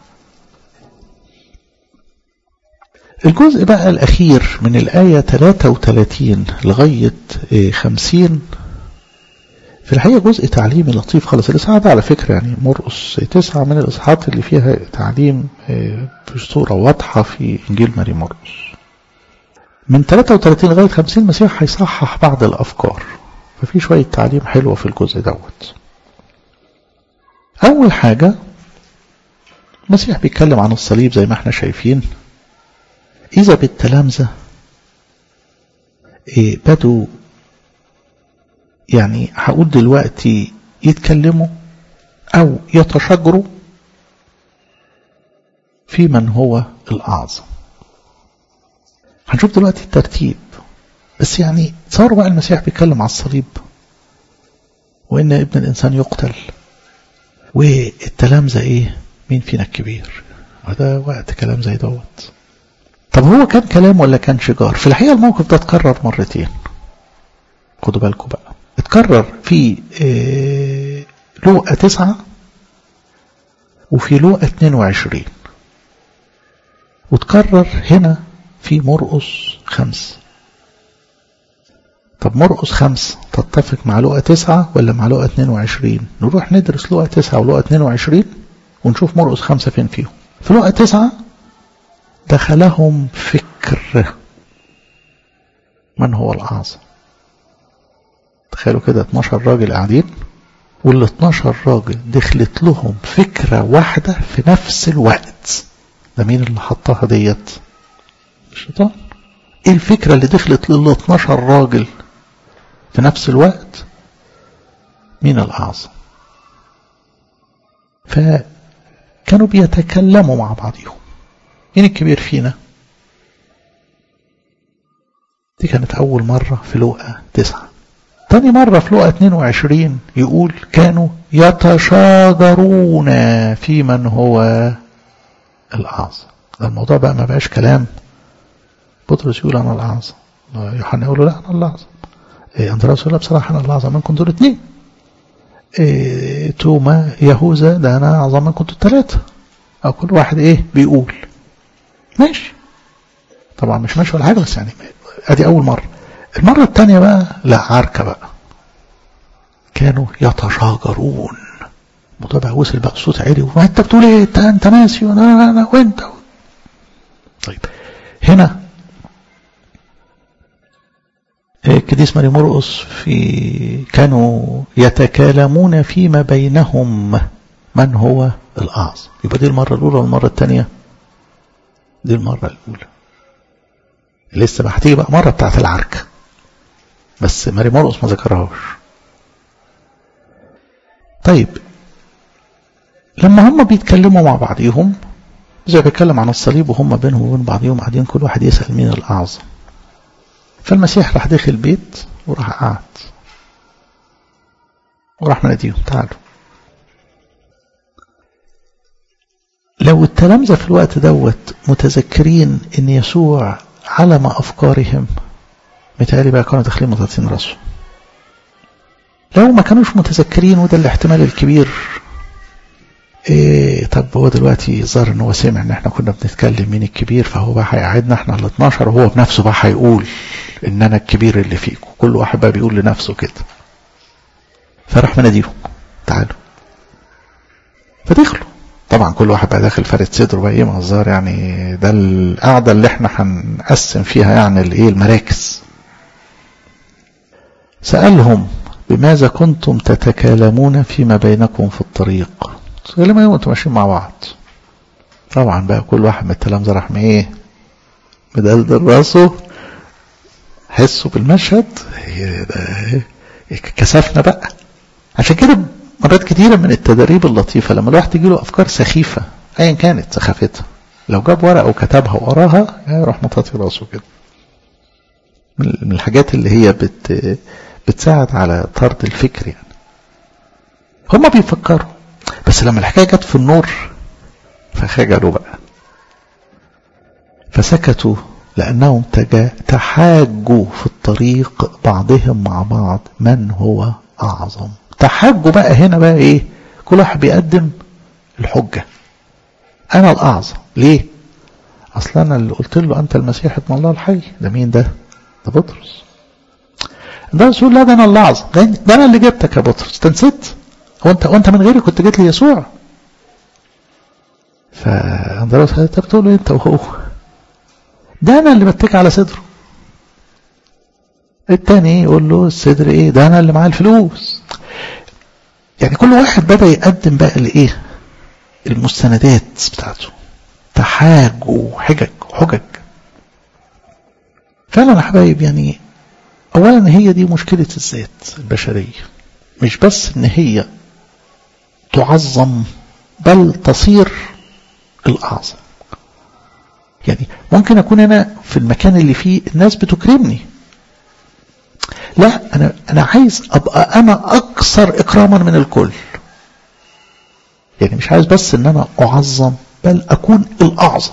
الجزء بقى الأخير من الآية 33 لغاية 50 في الحقيقة جزء تعليمي لطيف خالص الإصحاح ده على فكرة يعني مرقس تسعة من الإصحاحات اللي فيها تعليم بصورة واضحة في إنجيل ماري مرقس من 33 لغاية 50 المسيح هيصحح بعض الأفكار ففي شوية تعليم حلوة في الجزء دوت أول حاجة المسيح بيتكلم عن الصليب زي ما احنا شايفين إذا بالتلامذة إيه بدوا يعني هقول دلوقتي يتكلموا أو يتشاجروا في من هو الأعظم هنشوف دلوقتي الترتيب بس يعني تصوروا بقى المسيح بيتكلم على الصليب وإن ابن الإنسان يقتل والتلامذة إيه مين فينا الكبير وده وقت كلام زي دوت طب هو كان كلام ولا كان شجار في الحقيقة الموقف ده اتكرر مرتين خدوا بالكم بقى اتكرر في اه لوقا تسعة وفي لوقا 22 وتكرر هنا في مرقس خمس طب مرقس خمس تتفق مع لوقا تسعة ولا مع لوقا 22 نروح ندرس لوقا تسعة ولوقا 22 ونشوف مرقس خمسة فين فيهم في لوقا تسعة دخلهم فكر من هو الأعظم تخيلوا كده 12 راجل قاعدين وال 12 راجل دخلت لهم فكرة واحدة في نفس الوقت ده مين اللي حطها ديت الشيطان ايه الفكرة اللي دخلت لل 12 راجل في نفس الوقت مين الأعظم فكانوا بيتكلموا مع بعضهم مين الكبير فينا دي كانت أول مرة في لوقا تسعة تاني مرة في لوقا 22 يقول كانوا يتشاجرون في من هو الأعظم الموضوع بقى ما بقاش كلام بطرس يقول أنا الأعظم يوحنا يقول له لا أنا الأعظم إيه أندراس يقول بصراحة أنا الأعظم منكم دول اتنين إيه توما يهوذا ده أنا أعظم منكم دول التلاتة أو كل واحد إيه بيقول ماشي طبعا مش ماشي ولا حاجة بس يعني أدي أول مرة المرة الثانية بقى لا عركة بقى كانوا يتشاجرون الموضوع بقى وصل بقى الصوت عالي وما انت بتقول ايه انت انت ناسي وانا انا وانت طيب هنا القديس ماري مرقس في كانوا يتكالمون فيما بينهم من هو الأعظم يبقى دي المرة الأولى والمرة الثانية دي المرة الأولى لسه بقى هتيجي بقى مرة بتاعت العركة بس ماري مرقس ما ذكرهاش طيب لما هم بيتكلموا مع بعضهم زي بيتكلم عن الصليب وهم بينهم وبين بعضهم قاعدين كل واحد يسأل مين الأعظم فالمسيح راح داخل البيت وراح قعد وراح مناديهم تعالوا لو التلامذة في الوقت دوت متذكرين ان يسوع علم افكارهم متهيألي بقى كانوا داخلين مطاطين راسه لو ما كانوش متذكرين وده الاحتمال الكبير إيه طب هو دلوقتي ظهر ان هو سمع ان احنا كنا بنتكلم مين الكبير فهو بقى هيقعدنا احنا ال 12 وهو بنفسه بقى هيقول ان انا الكبير اللي فيكم كل واحد بقى بيقول لنفسه كده فراح مناديهم تعالوا فدخلوا طبعا كل واحد بقى داخل فارد صدره بقى ايه مهزار يعني ده القعده اللي احنا هنقسم فيها يعني الايه المراكز سالهم بماذا كنتم تتكلمون فيما بينكم في الطريق لما يوم انتم ماشيين مع بعض طبعا بقى كل واحد من التلامذه راح ايه مدلدل راسه حسوا بالمشهد كسفنا بقى عشان كده مرات كتيرة من التدريب اللطيفة لما الواحد تجيله أفكار سخيفة أيا كانت سخافتها لو جاب ورقة وكتبها وقراها يروح مطاطي راسه كده من الحاجات اللي هي بت بتساعد على طرد الفكر يعني هما بيفكروا بس لما الحكاية جت في النور فخجلوا بقى فسكتوا لأنهم تحاجوا في الطريق بعضهم مع بعض من هو أعظم تحاجوا بقى هنا بقى إيه كل واحد بيقدم الحجة أنا الأعظم ليه أصلا أنا اللي قلت له أنت المسيح ابن الله الحي ده مين ده ده بطرس ده رسول لا ده أنا اللي أعظم ده أنا اللي جبتك يا بطرس أنت نسيت هو أنت وأنت من غيري كنت جيت لي يسوع فأندروس أنت بتقول أنت وهو ده أنا اللي بتك على صدره التاني يقول له الصدر ايه ده انا اللي معاه الفلوس يعني كل واحد بدأ يقدم بقى الايه المستندات بتاعته تحاج وحجج حجج فعلا يا حبايب يعني اولا هي دي مشكلة الذات البشرية مش بس ان هي تعظم بل تصير الاعظم يعني ممكن اكون انا في المكان اللي فيه الناس بتكرمني لا انا انا عايز ابقى انا اكثر اكراما من الكل يعني مش عايز بس ان انا اعظم بل اكون الاعظم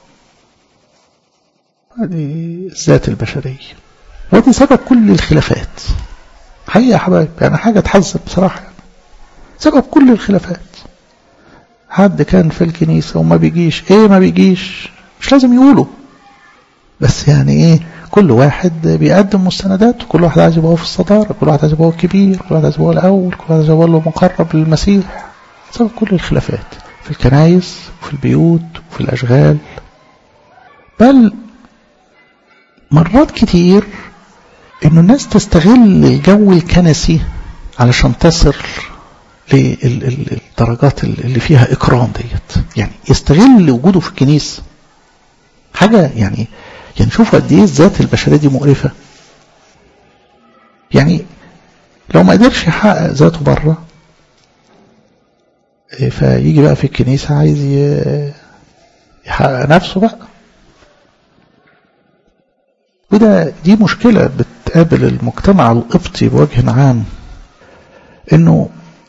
هذه الذات البشريه ودي سبب كل الخلافات حقيقه يا حبايب يعني حاجه تحزن بصراحه يعني. سبب كل الخلافات حد كان في الكنيسه وما بيجيش ايه ما بيجيش مش لازم يقولوا بس يعني ايه كل واحد بيقدم مستندات كل واحد عايز يبقى في الصدارة كل واحد عايز يبقى الكبير كل واحد عايز يبقى الأول كل واحد عايز يبقى له مقرب للمسيح سبب كل الخلافات في الكنايس وفي البيوت وفي الأشغال بل مرات كتير إنه الناس تستغل الجو الكنسي علشان تصل للدرجات اللي فيها إكرام ديت يعني يستغل وجوده في الكنيسة حاجة يعني يعني شوفوا قد ايه الذات البشريه دي مقرفه يعني لو ما قدرش يحقق ذاته بره فيجي بقى في الكنيسه عايز يحقق نفسه بقى وده دي مشكله بتقابل المجتمع القبطي بوجه عام انه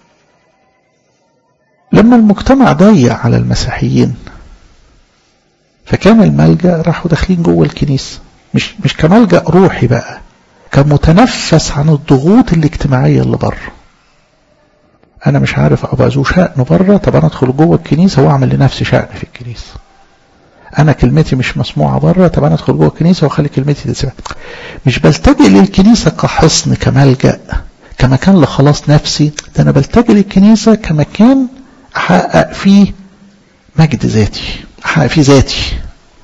لما المجتمع ضيق على المسيحيين فكان الملجأ راحوا داخلين جوه الكنيسة مش مش كملجأ روحي بقى كمتنفس عن الضغوط الاجتماعية اللي بره أنا مش عارف أبقى ذو شأن بره طب أنا أدخل جوه الكنيسة وأعمل لنفسي شأن في الكنيسة أنا كلمتي مش مسموعة بره طب أنا أدخل جوه الكنيسة وأخلي كلمتي تسمع مش بلتجئ للكنيسة كحصن كملجأ كمكان لخلاص نفسي ده أنا بلتجئ للكنيسة كمكان أحقق فيه مجد ذاتي أحقق فيه ذاتي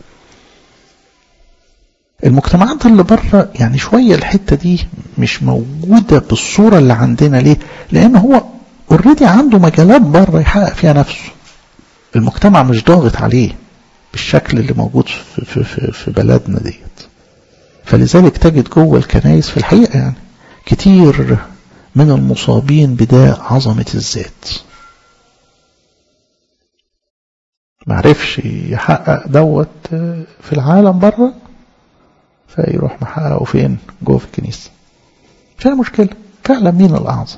المجتمعات اللي بره يعني شوية الحتة دي مش موجودة بالصورة اللي عندنا ليه لأن هو اوريدي عنده مجالات بره يحقق فيها نفسه المجتمع مش ضاغط عليه بالشكل اللي موجود في, في, في, في بلدنا ديت فلذلك تجد جوه الكنائس في الحقيقة يعني كتير من المصابين بداء عظمة الذات معرفش يحقق دوت في العالم بره فيروح محققه فين جوه في الكنيسة فيها مشكلة فعلا مين الأعظم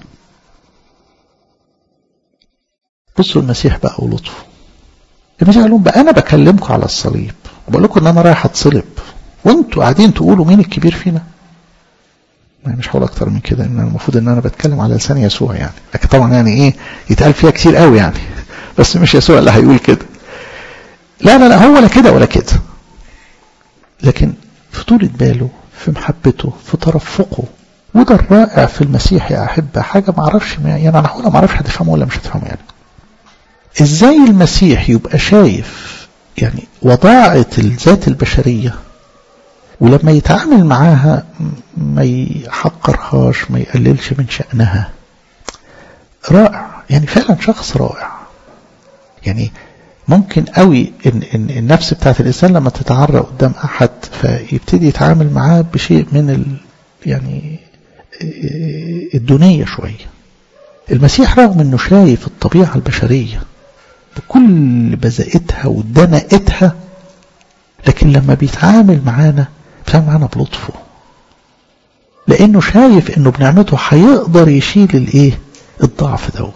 بصوا المسيح بقى ولطفه المسيح قال لهم بقى أنا بكلمكم على الصليب وبقول لكم إن أنا رايح أتصلب وأنتوا قاعدين تقولوا مين الكبير فينا مش هقول أكتر من كده إن المفروض إن أنا بتكلم على لسان يسوع يعني لكن طبعا يعني إيه يتقال فيها كتير قوي يعني بس مش يسوع اللي هيقول كده لا لا لا هو لا كده ولا كده لكن في طولة باله في محبته في ترفقه وده الرائع في المسيح يا أحبة حاجة ما اعرفش يعني أنا هقولها ما اعرفش هتفهمه ولا مش هتفهمه يعني إزاي المسيح يبقى شايف يعني وضاعة الذات البشرية ولما يتعامل معاها ما يحقرهاش ما يقللش من شأنها رائع يعني فعلا شخص رائع يعني ممكن قوي إن, إن النفس بتاعت الإنسان لما تتعرى قدام أحد فيبتدي يتعامل معاه بشيء من ال يعني الدونية شوية المسيح رغم أنه شايف الطبيعة البشرية بكل بذائتها ودنائتها لكن لما بيتعامل معانا بيتعامل معانا بلطفه لأنه شايف أنه بنعمته هيقدر يشيل الإيه الضعف دوت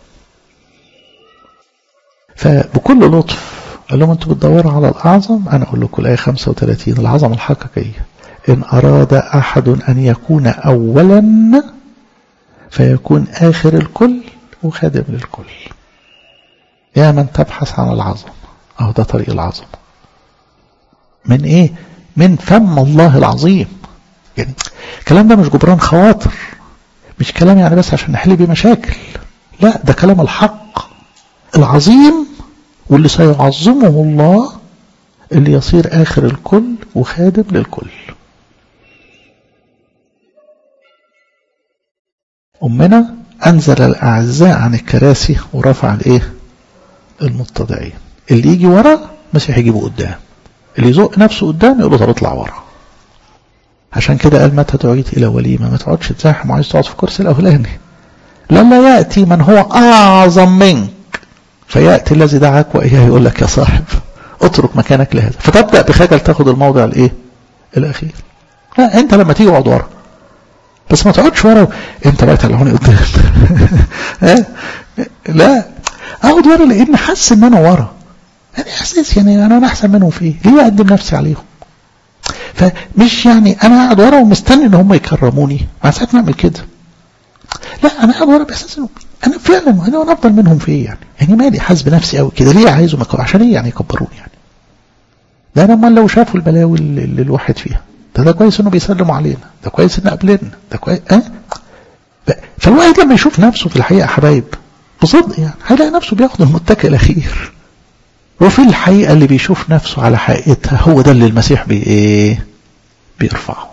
فبكل لطف قال لهم انتوا بتدوروا على الأعظم أنا أقول لكم الآية 35 العظمة الحقيقية إن أراد أحد أن يكون أولا فيكون آخر الكل وخادم للكل يا من تبحث عن العظمة أهو ده طريق العظمة من إيه من فم الله العظيم يعني الكلام ده مش جبران خواطر مش كلام يعني بس عشان نحل بيه مشاكل لا ده كلام الحق العظيم واللي سيعظمه الله اللي يصير آخر الكل وخادم للكل أمنا أنزل الأعزاء عن الكراسي ورفع الإيه المتضعين اللي يجي ورا مسيح يجيبه قدام اللي يزق نفسه قدام يقول له طب اطلع ورا عشان كده قال متى دعيت إلى وليمة ما تقعدش تزاحم وعايز تقعد في الكرسي الأولاني لا لا يأتي من هو أعظم منك فيأتي الذي دعاك وإياه يقول لك يا صاحب اترك مكانك لهذا فتبدأ بخجل تاخد الموضع الايه الأخير لا انت لما تيجي اقعد ورا بس ما تقعدش ورا انت بقى تلعوني قدام لا اقعد ورا لان حاسس ان انا ورا يعني احساس يعني انا احسن منهم في ايه ليه اقدم نفسي عليهم فمش يعني انا قاعد ورا ومستني ان هم يكرموني مع ساعات نعمل كده لا انا قاعد ورا باحساس انه انا فعلا انا افضل منهم في ايه يعني يعني مالي حاسس بنفسي قوي كده ليه عايزهم عشان ايه يعني يكبروني يعني ده انا امال لو شافوا البلاوي اللي الواحد فيها ده ده كويس انه بيسلموا علينا ده كويس ان قابلنا ده كويس اه فالواحد لما يشوف نفسه في الحقيقه حبايب بصدق يعني هيلاقي نفسه بياخد المتكئ الاخير وفي الحقيقه اللي بيشوف نفسه على حقيقتها هو ده اللي المسيح بي ايه بيرفعه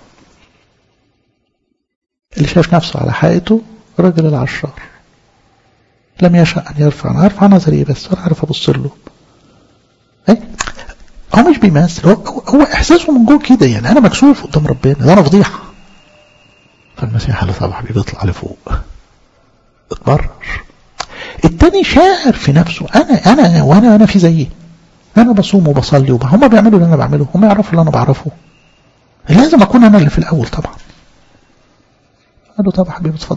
اللي شايف نفسه على حقيقته رجل العشار لم يشاء ان يرفع انا ارفع نظري بس انا عارف ابص له ايه هو مش بيمثل هو, هو احساسه من جوه كده يعني انا مكسوف قدام ربنا ده انا فضيحه فالمسيح قال طبعا بيطلع لفوق اتبرر التاني شاعر في نفسه انا انا وانا انا في زيي انا بصوم وبصلي وب... هم بيعملوا اللي انا بعمله هم يعرفوا اللي انا بعرفه لازم اكون انا اللي في الاول طبعا قال له طبعا حبيبي اتفضل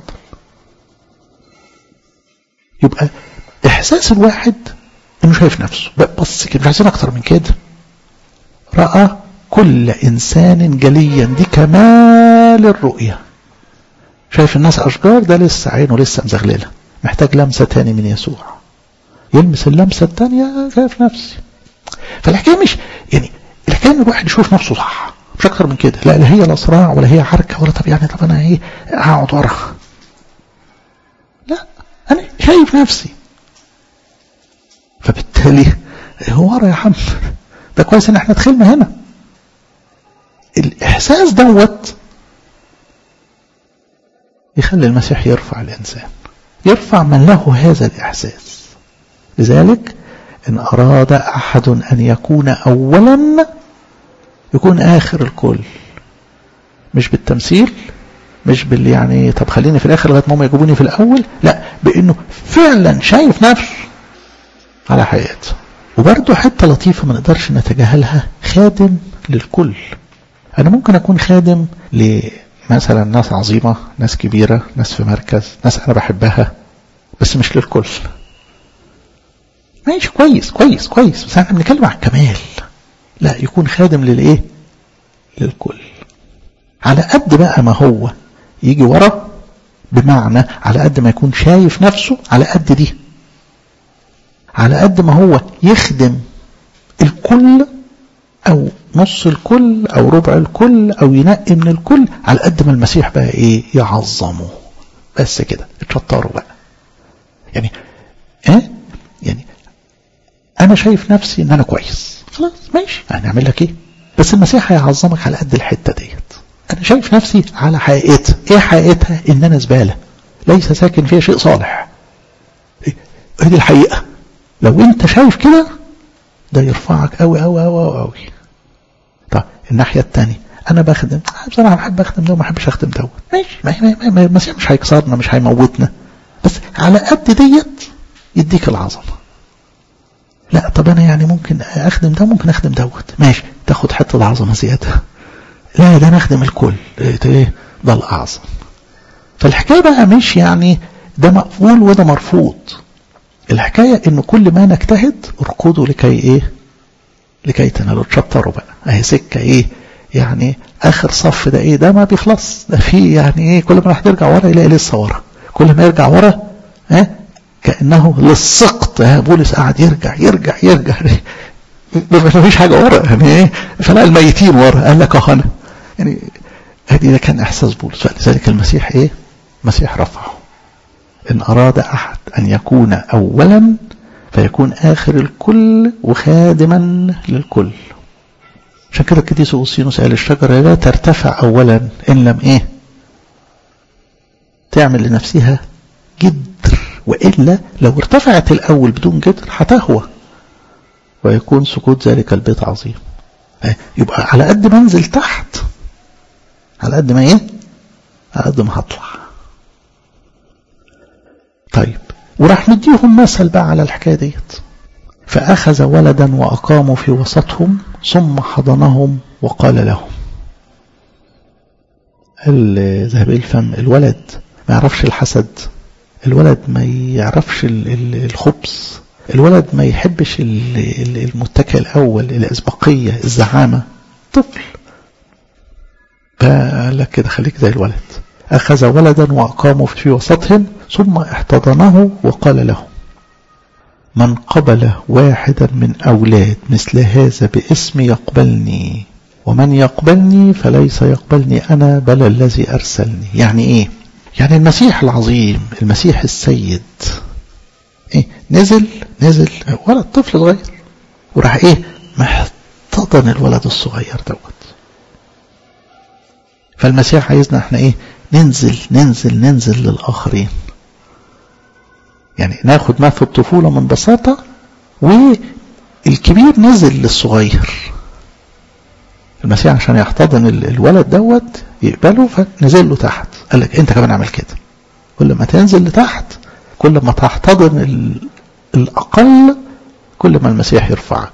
يبقى احساس الواحد انه شايف نفسه بس كده مش عايزين اكتر من كده رأى كل إنسان جليا دي كمال الرؤية شايف الناس أشجار ده لسه عينه لسه مزغللة محتاج لمسة تاني من يسوع يلمس اللمسة التانية شايف نفسي فالحكاية مش يعني الحكاية ان الواحد يشوف نفسه صح مش أكتر من كده لا لا هي لا صراع ولا هي حركة ولا طب يعني طب أنا إيه أقعد ورا لا أنا شايف نفسي فبالتالي هو ورا يا حم ده كويس ان احنا دخلنا هنا الاحساس دوت يخلي المسيح يرفع الانسان يرفع من له هذا الاحساس لذلك ان اراد احد ان يكون اولا يكون اخر الكل مش بالتمثيل مش باللي يعني طب خليني في الاخر لغايه ما هم يجيبوني في الاول لا بانه فعلا شايف نفسه على حقيقته وبرضه حتة لطيفة ما نقدرش نتجاهلها خادم للكل أنا ممكن أكون خادم لمثلا ناس عظيمة ناس كبيرة ناس في مركز ناس أنا بحبها بس مش للكل ماشي كويس كويس كويس بس احنا بنتكلم عن الكمال لا يكون خادم للايه للكل على قد بقى ما هو يجي ورا بمعنى على قد ما يكون شايف نفسه على قد دي على قد ما هو يخدم الكل او نص الكل او ربع الكل او ينقي من الكل على قد ما المسيح بقى ايه يعظمه بس كده اتشطروا بقى يعني ايه يعني انا شايف نفسي ان انا كويس خلاص ماشي هنعمل لك ايه بس المسيح هيعظمك على قد الحته ديت انا شايف نفسي على حقيقتها ايه حقيقتها ان انا زباله ليس ساكن فيها شيء صالح ايه دي الحقيقه لو انت شايف كده ده يرفعك قوي قوي قوي قوي طب الناحيه الثانيه انا بخدم بصراحه بحب اخدم ده وما بحبش اخدم دوت ماشي ما المسيح مش هيكسرنا مش هيموتنا بس على قد ديت يديك العظمه لا طب انا يعني ممكن اخدم ده ممكن اخدم دوت ماشي تاخد حته عظمه زياده لا ده انا اخدم الكل ايه ده الاعظم فالحكايه بقى مش يعني ده مقبول وده مرفوض الحكايه ان كل ما نجتهد اركضوا لكي ايه لكي تنالوا تشطروا بقى اهي سكه ايه يعني اخر صف ده ايه ده ما بيخلص ده في يعني ايه كل ما الواحد يرجع ورا يلاقي لسه ورا كل ما يرجع ورا ها كانه للسقط ها بولس قاعد يرجع يرجع يرجع ما فيش حاجه ورا يعني ايه فلقى الميتين ورا قال لك اه انا يعني هذه ده كان احساس بولس فلذلك المسيح ايه المسيح رفعه ان اراد احد ان يكون اولا فيكون اخر الكل وخادما للكل عشان كده القديس اغسطينوس قال الشجره لا ترتفع اولا ان لم ايه تعمل لنفسها جدر والا لو ارتفعت الاول بدون جدر هتهوى ويكون سقوط ذلك البيت عظيم يبقى على قد ما انزل تحت على قد ما ايه على قد ما هطلع طيب وراح مديهم مثل بقى على الحكايه ديت فاخذ ولدا واقاموا في وسطهم ثم حضنهم وقال لهم ذهب الفم الولد ما يعرفش الحسد الولد ما يعرفش الخبث الولد ما يحبش المتكئ الأول الأسبقية الزعامة طفل فقال لك كده خليك زي الولد أخذ ولدا وأقاموا في وسطهم ثم احتضنه وقال له من قبل واحدا من أولاد مثل هذا باسم يقبلني ومن يقبلني فليس يقبلني أنا بل الذي أرسلني يعني إيه يعني المسيح العظيم المسيح السيد ايه نزل نزل ولد طفل صغير وراح ايه محتضن الولد الصغير دوت فالمسيح عايزنا احنا ايه ننزل ننزل ننزل للاخرين يعني ناخد ما في الطفوله من بساطه والكبير نزل للصغير المسيح عشان يحتضن الولد دوت يقبله فنزل له تحت قال لك انت كمان اعمل كده كل ما تنزل لتحت كل ما تحتضن الأقل كل ما المسيح يرفعك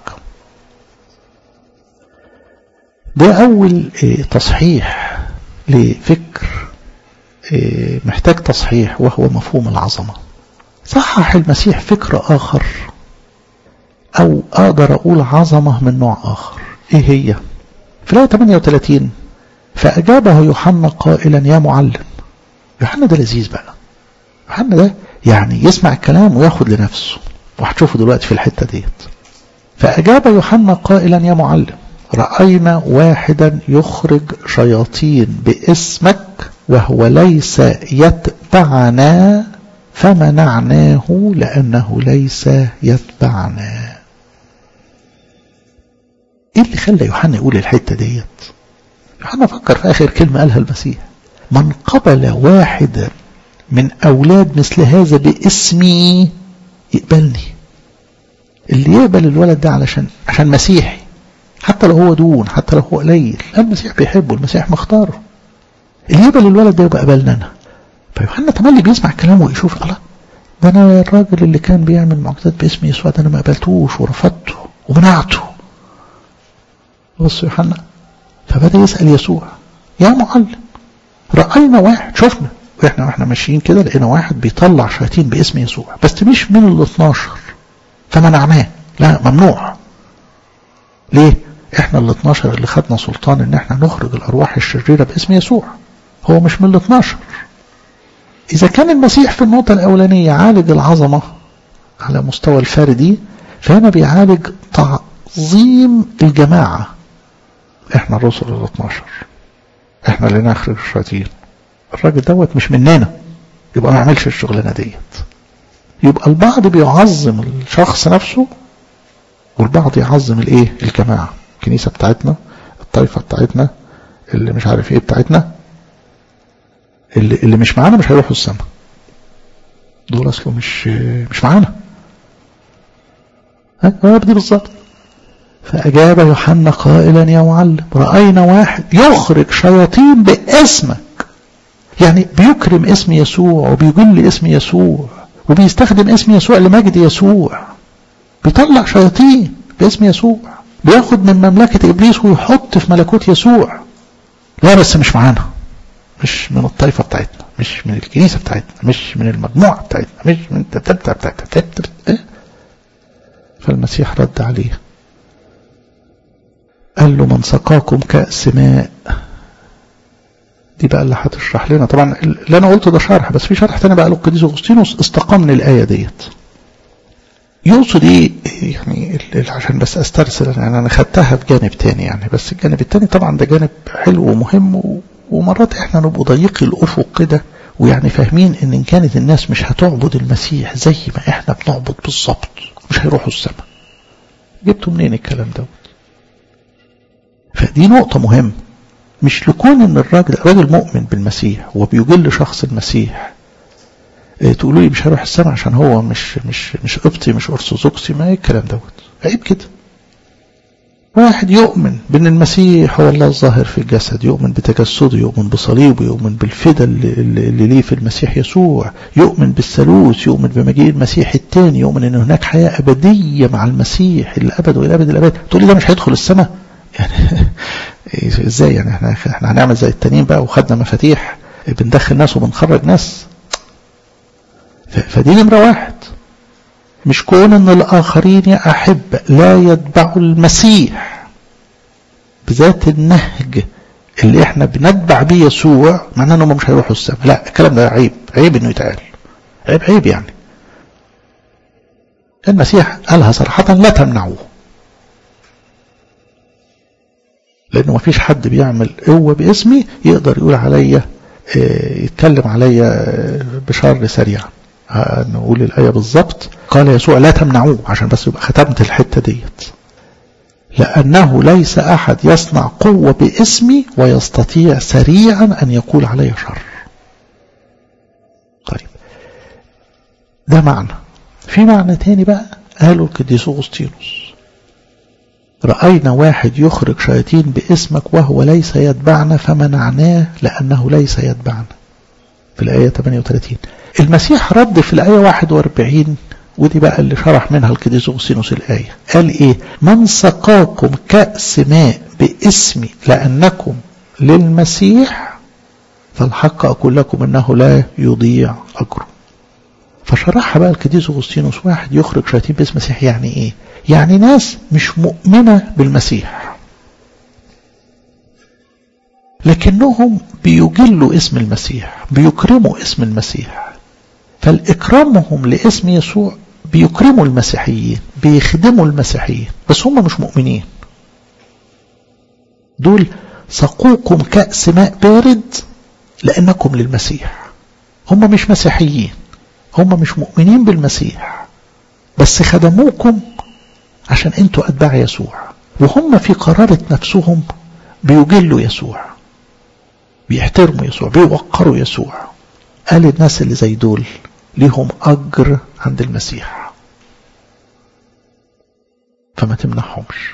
ده أول تصحيح لفكر محتاج تصحيح وهو مفهوم العظمة صحح المسيح فكر آخر أو أقدر أقول عظمة من نوع آخر إيه هي في الآية 38 فأجابه يوحنا قائلا يا معلم يوحنا ده لذيذ بقى يوحنا ده يعني يسمع الكلام وياخد لنفسه وهتشوفه دلوقتي في الحتة ديت فأجاب يوحنا قائلا يا معلم رأينا واحدا يخرج شياطين باسمك وهو ليس يتبعنا فمنعناه لأنه ليس يتبعنا ايه اللي خلى يوحنا يقول الحتة ديت يوحنا فكر في آخر كلمة قالها المسيح من قبل واحدا من أولاد مثل هذا باسمي يقبلني اللي يقبل الولد ده علشان عشان مسيحي حتى لو هو دون حتى لو هو قليل المسيح بيحبه المسيح مختاره اللي يقبل الولد ده يبقى قبلنا انا فيوحنا تملي بيسمع الكلام ويشوف الله ده انا الراجل اللي كان بيعمل معجزات باسم يسوع ده انا ما قبلتوش ورفضته ومنعته بص يوحنا فبدأ يسأل يسوع يا معلم رأينا واحد شفنا واحنا واحنا ماشيين كده لقينا واحد بيطلع شياطين باسم يسوع بس مش من ال 12 فمنعناه لا ممنوع ليه احنا ال 12 اللي خدنا سلطان ان احنا نخرج الارواح الشريره باسم يسوع هو مش من ال 12 اذا كان المسيح في النقطه الاولانيه عالج العظمه على مستوى الفردي فهنا بيعالج تعظيم الجماعه احنا الرسل ال 12 احنا اللي نخرج الشياطين الراجل دوت مش مننا يبقى ما نعملش الشغلانه ديت يبقى البعض بيعظم الشخص نفسه والبعض يعظم الايه الجماعه الكنيسه بتاعتنا الطائفه بتاعتنا اللي مش عارف ايه بتاعتنا اللي, اللي مش معانا مش هيروحوا السماء دول اصله مش مش معانا ها دي بالظبط فأجاب يوحنا قائلا يا معلم رأينا واحد يخرج شياطين باسمك يعني بيكرم اسم يسوع وبيجل اسم يسوع وبيستخدم اسم يسوع لمجد يسوع بيطلع شياطين باسم يسوع بياخد من مملكة إبليس ويحط في ملكوت يسوع لا بس مش معانا مش من الطائفة بتاعتنا مش من الكنيسة بتاعتنا مش من المجموعة بتاعتنا مش من بتاعتنا بتاعتنا فالمسيح رد عليه قال له من سقاكم كأس ماء دي بقى اللي هتشرح لنا طبعا اللي انا قلته ده شرح بس في شرح تاني بقى للقديس اغسطينوس استقام من الايه ديت يقصد ايه يعني عشان بس استرسل يعني انا خدتها بجانب تاني يعني بس الجانب التاني طبعا ده جانب حلو ومهم ومرات احنا نبقى ضيقي الافق كده ويعني فاهمين ان ان كانت الناس مش هتعبد المسيح زي ما احنا بنعبد بالظبط مش هيروحوا السماء جبتوا منين الكلام دوت فدي نقطة مهمة مش لكون ان الراجل راجل مؤمن بالمسيح وبيجل شخص المسيح اه تقولوا لي مش هيروح السماء عشان هو مش مش مش قبطي مش ارثوذكسي ما ايه الكلام دوت عيب كده واحد يؤمن بان المسيح هو الله الظاهر في الجسد يؤمن بتجسده يؤمن بصليبه يؤمن بالفدا اللي, اللي ليه في المسيح يسوع يؤمن بالثالوث يؤمن بمجيء المسيح الثاني يؤمن ان هناك حياه ابديه مع المسيح الى الابد والى ابد الابد تقول لي ده مش هيدخل السماء يعني ازاي يعني احنا احنا هنعمل زي التانيين بقى وخدنا مفاتيح بندخل ناس وبنخرج ناس فدي نمره واحد مش كون ان الاخرين يا احب لا يتبعوا المسيح بذات النهج اللي احنا بنتبع بيه يسوع معناه انهم مش هيروحوا السماء لا الكلام ده عيب عيب انه يتقال عيب عيب يعني المسيح قالها صراحة لا تمنعوه لانه ما فيش حد بيعمل قوة باسمي يقدر يقول عليا يتكلم عليا بشر سريعا نقول الآية بالظبط قال يسوع لا تمنعوه عشان بس يبقى ختمت الحتة ديت لأنه ليس أحد يصنع قوة باسمي ويستطيع سريعا أن يقول علي شر طيب ده معنى في معنى تاني بقى قاله القديس أغسطينوس رأينا واحد يخرج شياطين باسمك وهو ليس يتبعنا فمنعناه لأنه ليس يتبعنا في الآية 38 المسيح رد في الآية 41 ودي بقى اللي شرح منها القديس أغسطينوس الآية قال إيه من سقاكم كأس ماء باسمي لأنكم للمسيح فالحق أقول لكم أنه لا يضيع أجره فشرحها بقى القديس أغسطينوس واحد يخرج شياطين باسم المسيح يعني إيه يعني ناس مش مؤمنة بالمسيح لكنهم بيجلوا اسم المسيح بيكرموا اسم المسيح فالإكرامهم لاسم يسوع بيكرموا المسيحيين بيخدموا المسيحيين بس هم مش مؤمنين دول سقوكم كأس ماء بارد لأنكم للمسيح هم مش مسيحيين هم مش مؤمنين بالمسيح بس خدموكم عشان انتوا أتباع يسوع وهم في قرارة نفسهم بيجلوا يسوع بيحترموا يسوع بيوقروا يسوع قال الناس اللي زي دول ليهم أجر عند المسيح فما تمنعهمش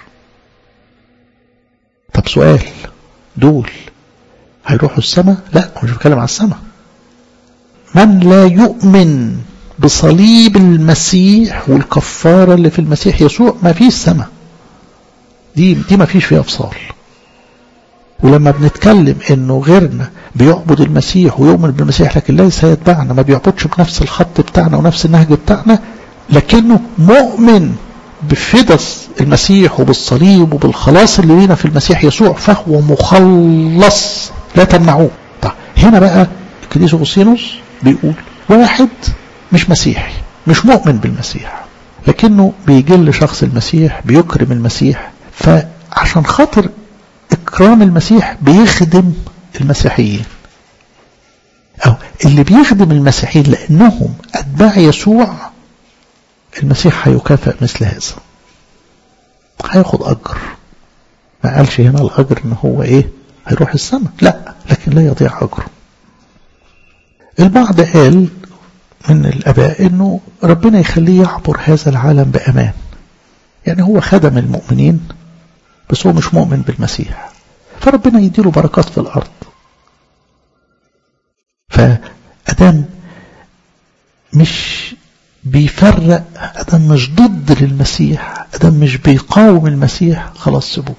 طب سؤال دول هيروحوا السماء لا مش بتكلم على السماء من لا يؤمن بصليب المسيح والكفارة اللي في المسيح يسوع ما فيش سماء دي دي ما فيش فيها افصال ولما بنتكلم انه غيرنا بيعبد المسيح ويؤمن بالمسيح لكن ليس يتبعنا ما بيعبدش بنفس الخط بتاعنا ونفس النهج بتاعنا لكنه مؤمن بفدس المسيح وبالصليب وبالخلاص اللي لينا في المسيح يسوع فهو مخلص لا تمنعوه طيب هنا بقى القديس اغسطينوس بيقول واحد مش مسيحي مش مؤمن بالمسيح لكنه بيجل شخص المسيح بيكرم المسيح فعشان خاطر إكرام المسيح بيخدم المسيحيين أو اللي بيخدم المسيحيين لأنهم أتباع يسوع المسيح هيكافئ مثل هذا هياخد أجر ما قالش هنا الأجر إن هو إيه هيروح السماء لا لكن لا يضيع أجره البعض قال من الأباء إنه ربنا يخليه يعبر هذا العالم بأمان يعني هو خدم المؤمنين بس هو مش مؤمن بالمسيح فربنا يديله بركات في الأرض فأدام مش بيفرق أدام مش ضد للمسيح أدام مش بيقاوم المسيح خلاص سيبوه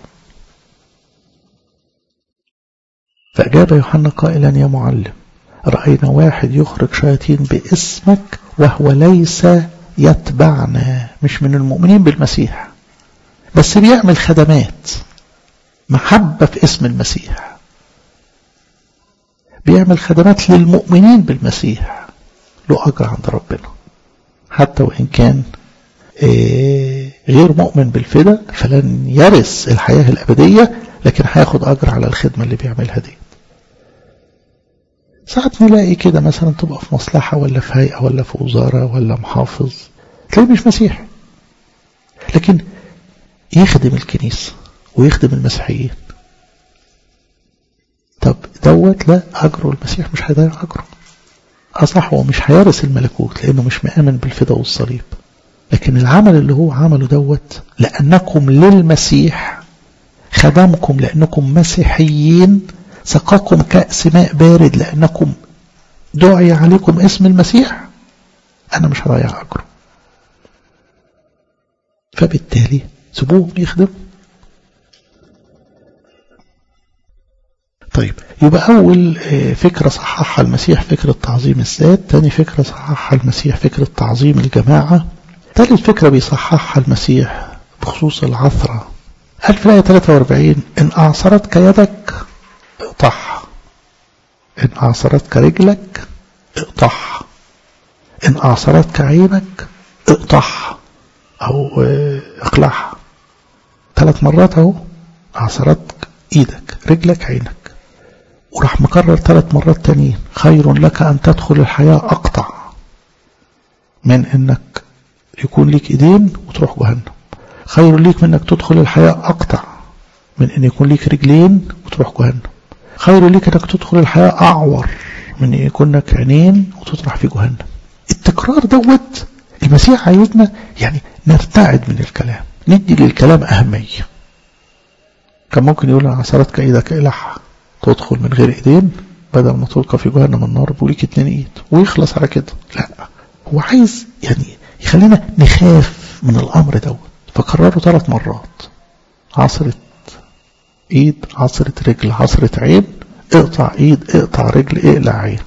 فأجاب يوحنا قائلا يا معلم رأينا واحد يخرج شياطين باسمك وهو ليس يتبعنا مش من المؤمنين بالمسيح بس بيعمل خدمات محبة في اسم المسيح بيعمل خدمات للمؤمنين بالمسيح له أجر عند ربنا حتى وإن كان غير مؤمن بالفدا فلن يرث الحياة الأبدية لكن هياخد أجر على الخدمة اللي بيعملها دي ساعات نلاقي كده مثلا تبقى في مصلحة ولا في هيئة ولا في وزارة ولا محافظ تلاقيه مش مسيحي لكن يخدم الكنيسة ويخدم المسيحيين طب دوت لا أجره المسيح مش هيضيع أجره أصح هو مش هيرث الملكوت لأنه مش مآمن بالفدا والصليب لكن العمل اللي هو عمله دوت لأنكم للمسيح خدمكم لأنكم مسيحيين سقاكم كأس ماء بارد لأنكم دعي عليكم اسم المسيح أنا مش هضيع أجره فبالتالي سيبوهم يخدموا طيب يبقى أول فكرة صححها المسيح فكرة تعظيم الذات تاني فكرة صححها المسيح فكرة تعظيم الجماعة ثالث فكرة بيصححها المسيح بخصوص العثرة قال في الآية 43 إن أعصرتك يدك اقطعها إن أعصرتك رجلك اقطعها إن أعصرتك عينك اقطعها أو اقلعها ثلاث مرات أهو أعصرتك إيدك رجلك عينك وراح مكرر ثلاث مرات تانيين خير لك أن تدخل الحياة أقطع من إنك يكون ليك إيدين وتروح جهنم خير ليك من إنك تدخل الحياة أقطع من إن يكون ليك رجلين وتروح جهنم خير ليك إنك تدخل الحياة أعور من إن يكون لك عينين وتطرح في جهنم التكرار دوت المسيح عايزنا يعني نرتعد من الكلام ندي للكلام أهمية كان ممكن يقول عصرتك إيدك إلحها تدخل من غير إيدين بدل ما تلقى في جهنم النار بوليك اتنين إيد ويخلص على كده لا هو عايز يعني يخلينا نخاف من الأمر دوت فكرره ثلاث مرات عصرة إيد عصرة رجل عصرة عين اقطع إيد اقطع رجل اقلع عين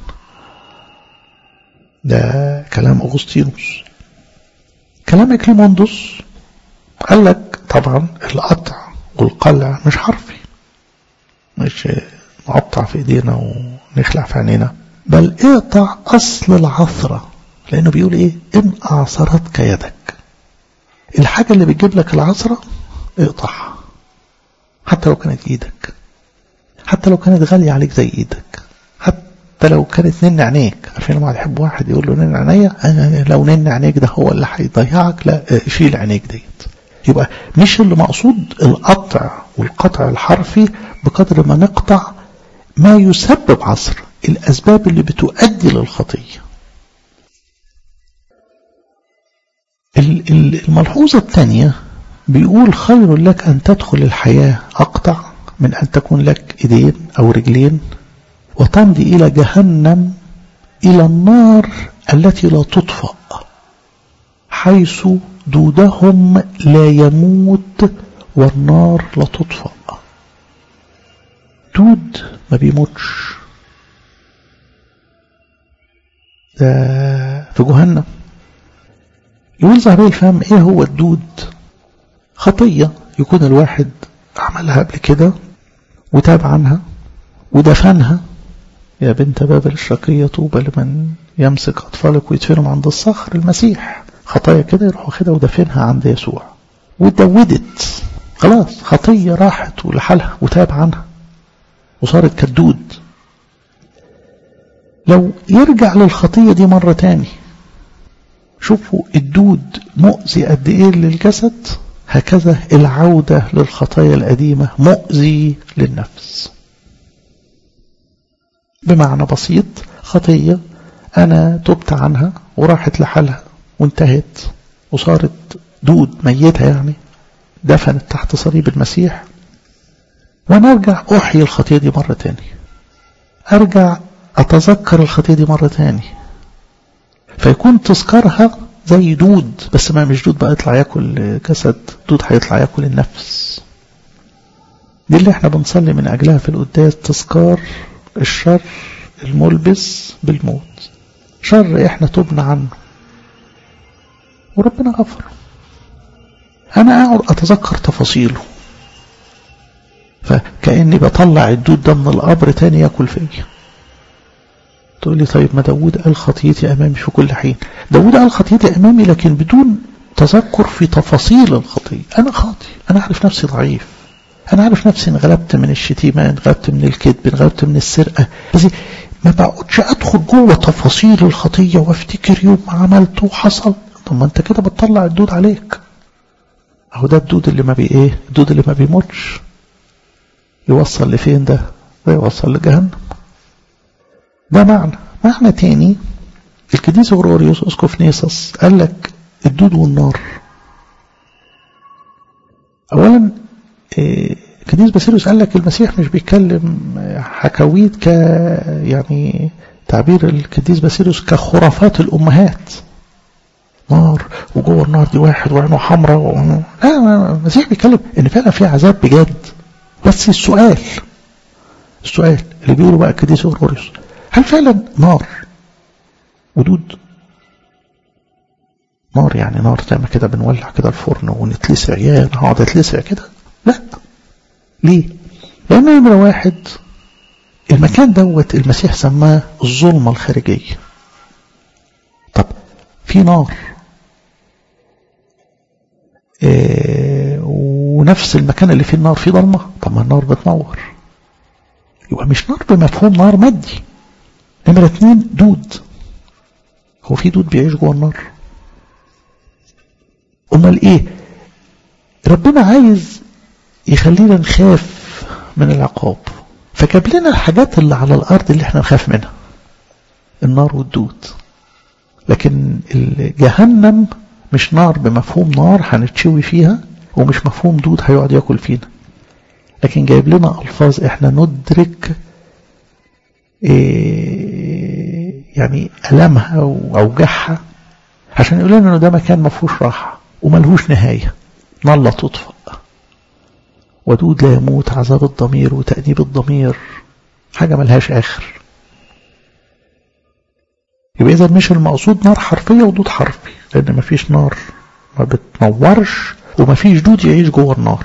ده كلام أغسطينوس كلام إكليموندوس قال لك طبعا القطع والقلع مش حرفي مش نقطع في ايدينا ونخلع في عينينا بل اقطع اصل العثرة لانه بيقول ايه ان اعصرتك يدك الحاجة اللي بتجيب لك العثرة اقطعها حتى لو كانت ايدك حتى لو كانت غالية عليك زي ايدك حتى لو كانت نن عينيك عارفين لما يحب واحد يقول له نن عينيا انا لو نن عينيك ده هو اللي هيضيعك لا شيل عينيك ديت يبقى مش اللي مقصود القطع والقطع الحرفي بقدر ما نقطع ما يسبب عصر الأسباب اللي بتؤدي للخطية الملحوظة الثانية بيقول خير لك أن تدخل الحياة أقطع من أن تكون لك إيدين أو رجلين وتمضي إلى جهنم إلى النار التي لا تطفأ حيث دودهم لا يموت والنار لا تطفأ الدود ما بيموتش ده في جهنم يقول ذهبي الفهم ايه هو الدود خطية يكون الواحد عملها قبل كده وتاب عنها ودفنها يا بنت بابل الشقية طوبى لمن يمسك أطفالك ويدفنهم عند الصخر المسيح خطايا كده يروح واخدها ودفنها عند يسوع واتدودت خلاص خطية راحت ولحالها وتاب عنها وصارت كالدود لو يرجع للخطية دي مرة تاني شوفوا الدود مؤذي قد ايه للجسد هكذا العودة للخطايا القديمة مؤذي للنفس بمعنى بسيط خطية أنا تبت عنها وراحت لحالها وانتهت وصارت دود ميتة يعني دفنت تحت صليب المسيح وأنا أرجع أحيي الخطية دي مرة تاني أرجع أتذكر الخطية دي مرة تاني فيكون تذكرها زي دود بس ما مش دود بقى يطلع ياكل جسد دود هيطلع ياكل النفس دي اللي احنا بنصلي من أجلها في القداس تذكار الشر الملبس بالموت شر احنا تبنا عنه وربنا غفر انا اقعد اتذكر تفاصيله فكأني بطلع الدود ده من القبر تاني ياكل فيا تقول لي طيب ما داود قال خطيتي امامي في كل حين داود قال خطيتي امامي لكن بدون تذكر في تفاصيل الخطية انا خاطي انا عارف نفسي ضعيف انا عارف نفسي انغلبت من الشتيمة انغلبت من الكذب انغلبت من السرقة بس ما بقعدش ادخل جوه تفاصيل الخطية وافتكر يوم ما عملته وحصل طب ما انت كده بتطلع الدود عليك اهو ده الدود اللي ما بي ايه الدود اللي ما بيموتش يوصل لفين ده ده يوصل لجهنم ده معنى معنى تاني القديس غروريوس اسقف نيسوس قال لك الدود والنار اولا القديس باسيليوس قال لك المسيح مش بيتكلم حكاويت ك يعني تعبير القديس باسيليوس كخرافات الامهات نار وجوه النار دي واحد وعينه حمراء وعينه لا المسيح بيتكلم ان فعلا في عذاب بجد بس السؤال السؤال اللي بيقوله بقى القديس غروريوس هل فعلا نار ودود نار يعني نار زي ما كده بنولع كده الفرن ونتلسع يا انا هقعد اتلسع كده لا ليه لان نمرة واحد المكان دوت المسيح سماه الظلمة الخارجية طب في نار إيه ونفس المكان اللي فيه النار فيه ضلمة طب ما النار بتنور يبقى مش نار بمفهوم نار مادي نمرة اتنين دود هو في دود بيعيش جوه النار امال ايه ربنا عايز يخلينا نخاف من العقاب فجاب لنا الحاجات اللي على الارض اللي احنا نخاف منها النار والدود لكن جهنم مش نار بمفهوم نار هنتشوي فيها ومش مفهوم دود هيقعد ياكل فينا لكن جايب لنا الفاظ احنا ندرك إيه يعني ألمها وأوجعها عشان يقول لنا انه ده مكان ما فيهوش راحة وملهوش نهاية نار لا تطفأ ودود لا يموت عذاب الضمير وتأديب الضمير حاجة ملهاش آخر يبقى إذا مش المقصود نار حرفية ودود حرفي لأن مفيش نار ما بتنورش ومفيش دود يعيش جوه النار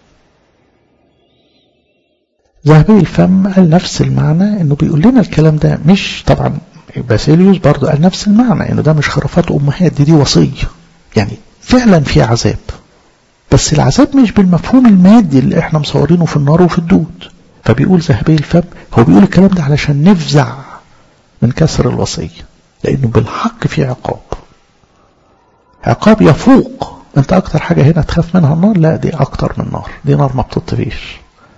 ذهبي الفم قال نفس المعنى انه بيقول لنا الكلام ده مش طبعا باسيليوس برضه قال نفس المعنى انه ده مش خرافات امهات دي دي وصيه يعني فعلا في عذاب بس العذاب مش بالمفهوم المادي اللي احنا مصورينه في النار وفي الدود فبيقول ذهبي الفم هو بيقول الكلام ده علشان نفزع من كسر الوصيه لانه بالحق في عقاب عقاب يفوق انت اكتر حاجه هنا تخاف منها النار لا دي اكتر من نار دي نار ما بتطفيش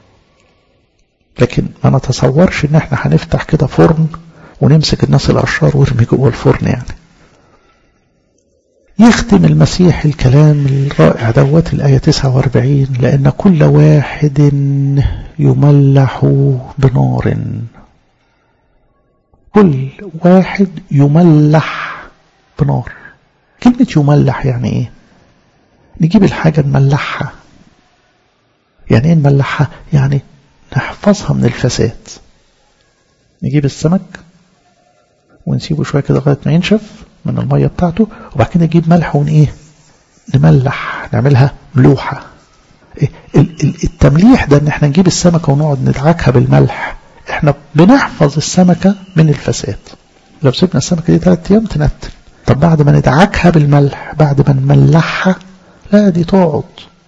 لكن ما نتصورش ان احنا هنفتح كده فرن ونمسك الناس الاشرار ونرمي جوه الفرن يعني يختم المسيح الكلام الرائع دوت الآية 49 لأن كل واحد يملح بنار كل واحد يملح بنار كلمة يملح يعني ايه نجيب الحاجة نملحها يعني ايه نملحها يعني نحفظها من الفساد نجيب السمك ونسيبه شوية كده لغاية ما ينشف من المية بتاعته وبعد كده نجيب ملح ون ايه نملح نعملها ملوحة التمليح ده ان احنا نجيب السمكة ونقعد ندعكها بالملح احنا بنحفظ السمكة من الفساد لو سيبنا السمكة دي ثلاث ايام تنتن طب بعد ما ندعكها بالملح بعد ما نملحها لا دي تقعد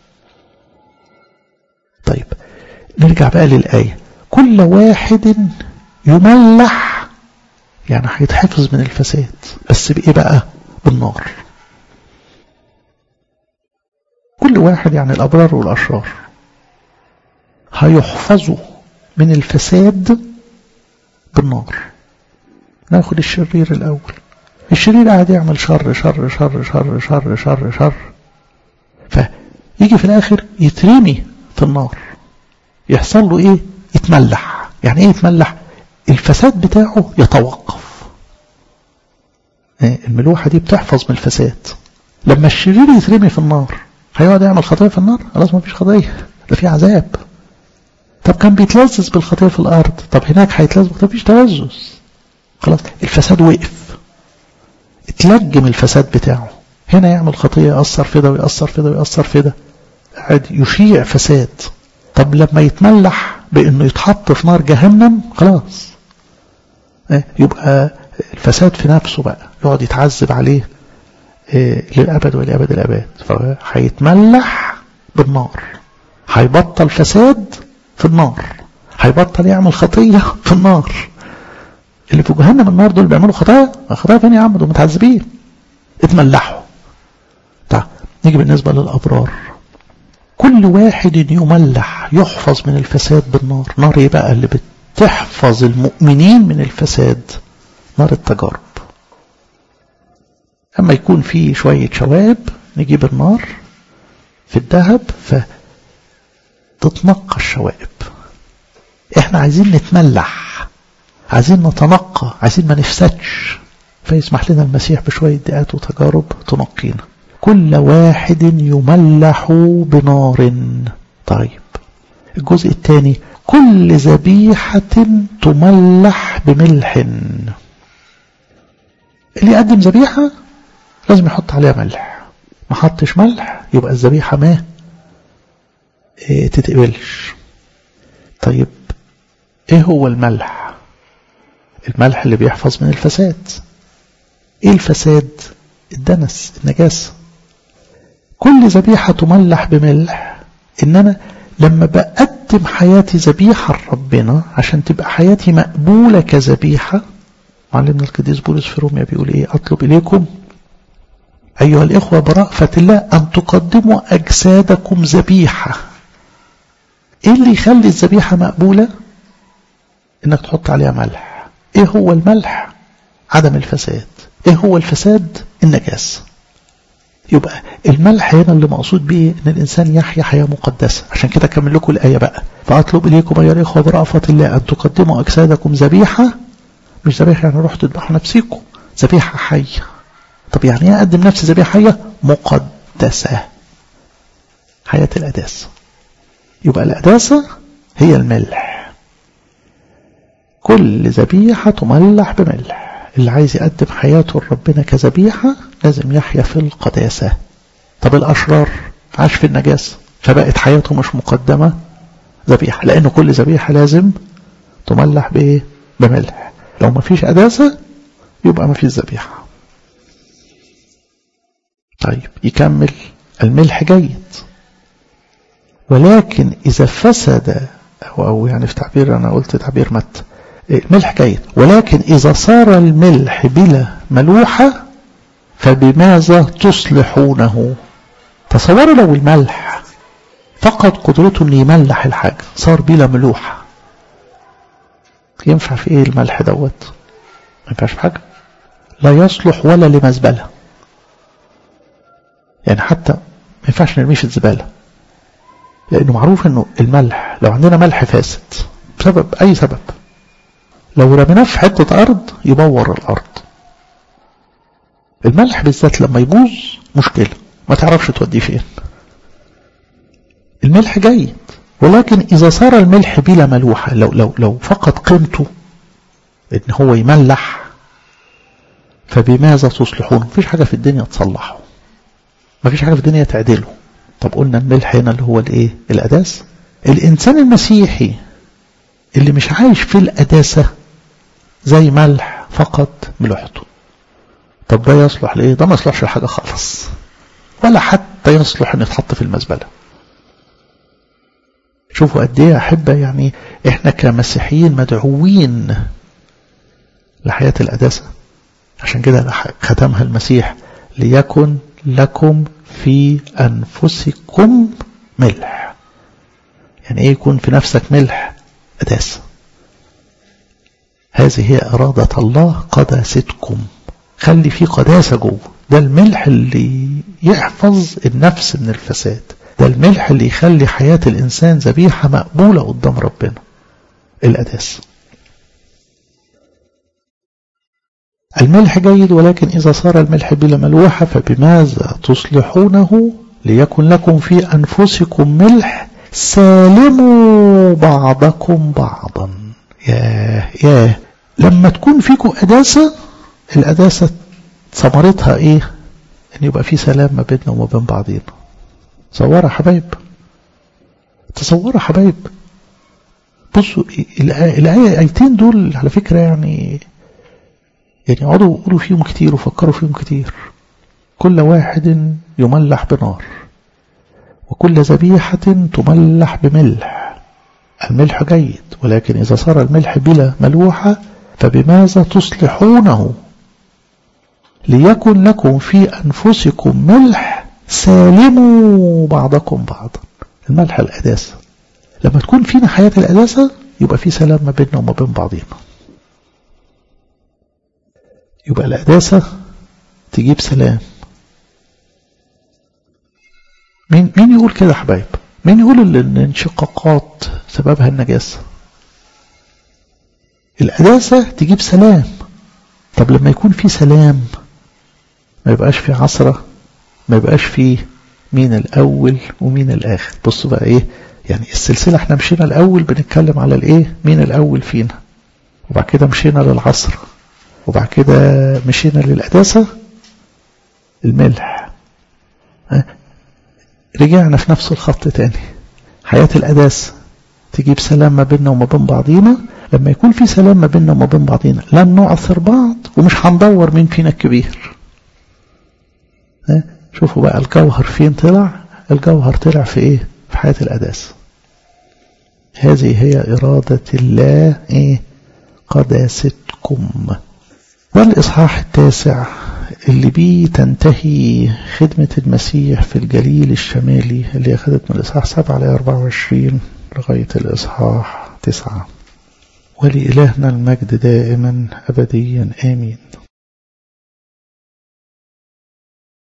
طيب نرجع بقى للآية كل واحد يملح يعني هيتحفظ من الفساد بس بإيه بقى بالنار كل واحد يعني الأبرار والأشرار هيحفظوا من الفساد بالنار ناخد الشرير الأول الشرير قاعد يعمل شر شر شر شر شر شر شر فيجي في الآخر يترمي في النار يحصل له إيه يتملح يعني إيه يتملح الفساد بتاعه يتوقف الملوحة دي بتحفظ من الفساد لما الشرير يترمي في النار هيقعد يعمل خطية في النار خلاص ما فيش خطية ده في عذاب طب كان بيتلذذ بالخطية في الأرض طب هناك هيتلذذ ما فيش تلذذ خلاص الفساد وقف اتلجم الفساد بتاعه هنا يعمل خطية يأثر في ده ويأثر في ده ويأثر في ده قاعد يشيع فساد طب لما يتملح بأنه يتحط في نار جهنم خلاص يبقى الفساد في نفسه بقى يقعد يتعذب عليه للأبد ولأبد الأبد فهيتملح بالنار هيبطل فساد في النار هيبطل يعمل خطية في النار اللي في جهنم النار دول بيعملوا خطايا خطايا فين يا عم دول متعذبين اتملحوا طيب نيجي بالنسبة للأبرار كل واحد يملح يحفظ من الفساد بالنار نار ايه بقى اللي بتحفظ المؤمنين من الفساد نار التجارب أما يكون في شوية شواب نجيب النار في الذهب فتتنقى الشوائب احنا عايزين نتملح عايزين نتنقى عايزين ما نفسدش فيسمح لنا المسيح بشوية دقات وتجارب تنقينا كل واحد يملح بنار طيب الجزء الثاني كل ذبيحة تملح بملح اللي يقدم ذبيحة لازم يحط عليها ملح ما حطش ملح يبقى الذبيحة ما إيه تتقبلش طيب ايه هو الملح الملح اللي بيحفظ من الفساد ايه الفساد الدنس النجاسة كل ذبيحة تملح بملح ان انا لما بقدم حياتي ذبيحة لربنا عشان تبقى حياتي مقبولة كذبيحة معلمنا القديس بولس في روميا بيقول ايه اطلب اليكم ايها الاخوة برأفة الله ان تقدموا اجسادكم ذبيحة ايه اللي يخلي الذبيحة مقبولة انك تحط عليها ملح ايه هو الملح عدم الفساد ايه هو الفساد النجاسة يبقى الملح هنا اللي مقصود به ان الانسان يحيا حياة مقدسة عشان كده كمل لكم الاية بقى فاطلب اليكم ايها الاخوة برأفة الله ان تقدموا اجسادكم ذبيحة مش ذبيحة يعني روح تذبحوا نفسكم ذبيحة حية طب يعني ايه اقدم نفسي ذبيحة حية مقدسة حياة القداسة يبقى القداسة هي الملح كل ذبيحة تملح بملح اللي عايز يقدم حياته لربنا كذبيحة لازم يحيا في القداسة طب الأشرار عاش في النجاسة فبقت حياته مش مقدمة ذبيحة لأن كل ذبيحة لازم تملح بإيه بملح لو ما فيش قداسة يبقى ما فيش ذبيحة طيب يكمل الملح جيد ولكن إذا فسد أو, أو يعني في تعبير أنا قلت تعبير مت الملح جيد ولكن إذا صار الملح بلا ملوحة فبماذا تصلحونه تصوروا لو الملح فقد قدرته أن يملح الحاجة صار بلا ملوحة ينفع في إيه الملح دوت ما ينفعش في حاجة لا يصلح ولا لمزبلة يعني حتى ما ينفعش نرميه في الزبالة لأنه معروف أنه الملح لو عندنا ملح فاسد بسبب أي سبب لو رميناه في حتة أرض يبور الأرض الملح بالذات لما يبوظ مشكلة ما تعرفش توديه فين الملح جيد ولكن إذا صار الملح بلا ملوحة لو, لو, لو فقد قيمته إن هو يملح فبماذا تصلحون مفيش حاجة في الدنيا تصلحه مفيش حاجة في الدنيا تعدله طب قلنا الملح هنا اللي هو الايه الأداس الإنسان المسيحي اللي مش عايش في الأداسة زي ملح فقط ملوحته طب ده يصلح لإيه ده ما يصلحش لحاجة خالص ولا حتى يصلح أن يتحط في المزبلة شوفوا قد ايه أحبة يعني إحنا كمسيحيين مدعوين لحياة الأداسة عشان كده ختمها المسيح ليكن لكم في أنفسكم ملح يعني إيه يكون في نفسك ملح قداسة هذه هي إرادة الله قداستكم خلي في قداسة جوه ده الملح اللي يحفظ النفس من الفساد ده الملح اللي يخلي حياة الإنسان ذبيحة مقبولة قدام ربنا القداسة الملح جيد ولكن إذا صار الملح بلا ملوحة فبماذا تصلحونه ليكن لكم في أنفسكم ملح سالموا بعضكم بعضا ياه ياه لما تكون فيكم قداسة القداسة ثمرتها ايه ان يبقى في سلام ما بيننا وما بين بعضينا تصوروا حبايب تصوروا حبايب بصوا الآية آيتين دول على فكرة يعني يعني اقعدوا قولوا فيهم كتير وفكروا فيهم كتير كل واحد يملح بنار وكل ذبيحة تملح بملح الملح جيد ولكن إذا صار الملح بلا ملوحة فبماذا تصلحونه ليكن لكم في أنفسكم ملح سالموا بعضكم بعضا الملح الأداسة لما تكون فينا حياة الأداسة يبقى في سلام ما بيننا وما بين بعضينا يبقى الأداسة تجيب سلام مين مين يقول كده حبايب مين يقول ان الانشقاقات سببها النجاسة القداسة تجيب سلام طب لما يكون في سلام ما يبقاش في عصرة ما يبقاش في مين الأول ومين الآخر بصوا بقى إيه يعني السلسلة احنا مشينا الأول بنتكلم على الإيه مين الأول فينا وبعد كده مشينا للعصر وبعد كده مشينا للقداسة الملح رجعنا في نفس الخط تاني حياة القداسة تجيب سلام ما بيننا وما بين بعضينا لما يكون في سلام ما بيننا وما بين بعضينا لن نعثر بعض ومش هندور مين فينا الكبير شوفوا بقى الجوهر فين طلع الجوهر طلع في ايه في حياة القداسة هذه هي إرادة الله ايه قداستكم والإصحاح التاسع اللي بيه تنتهي خدمة المسيح في الجليل الشمالي اللي أخذت من الإصحاح 7 ل 24 لغاية الإصحاح 9 ولإلهنا المجد دائما أبديا آمين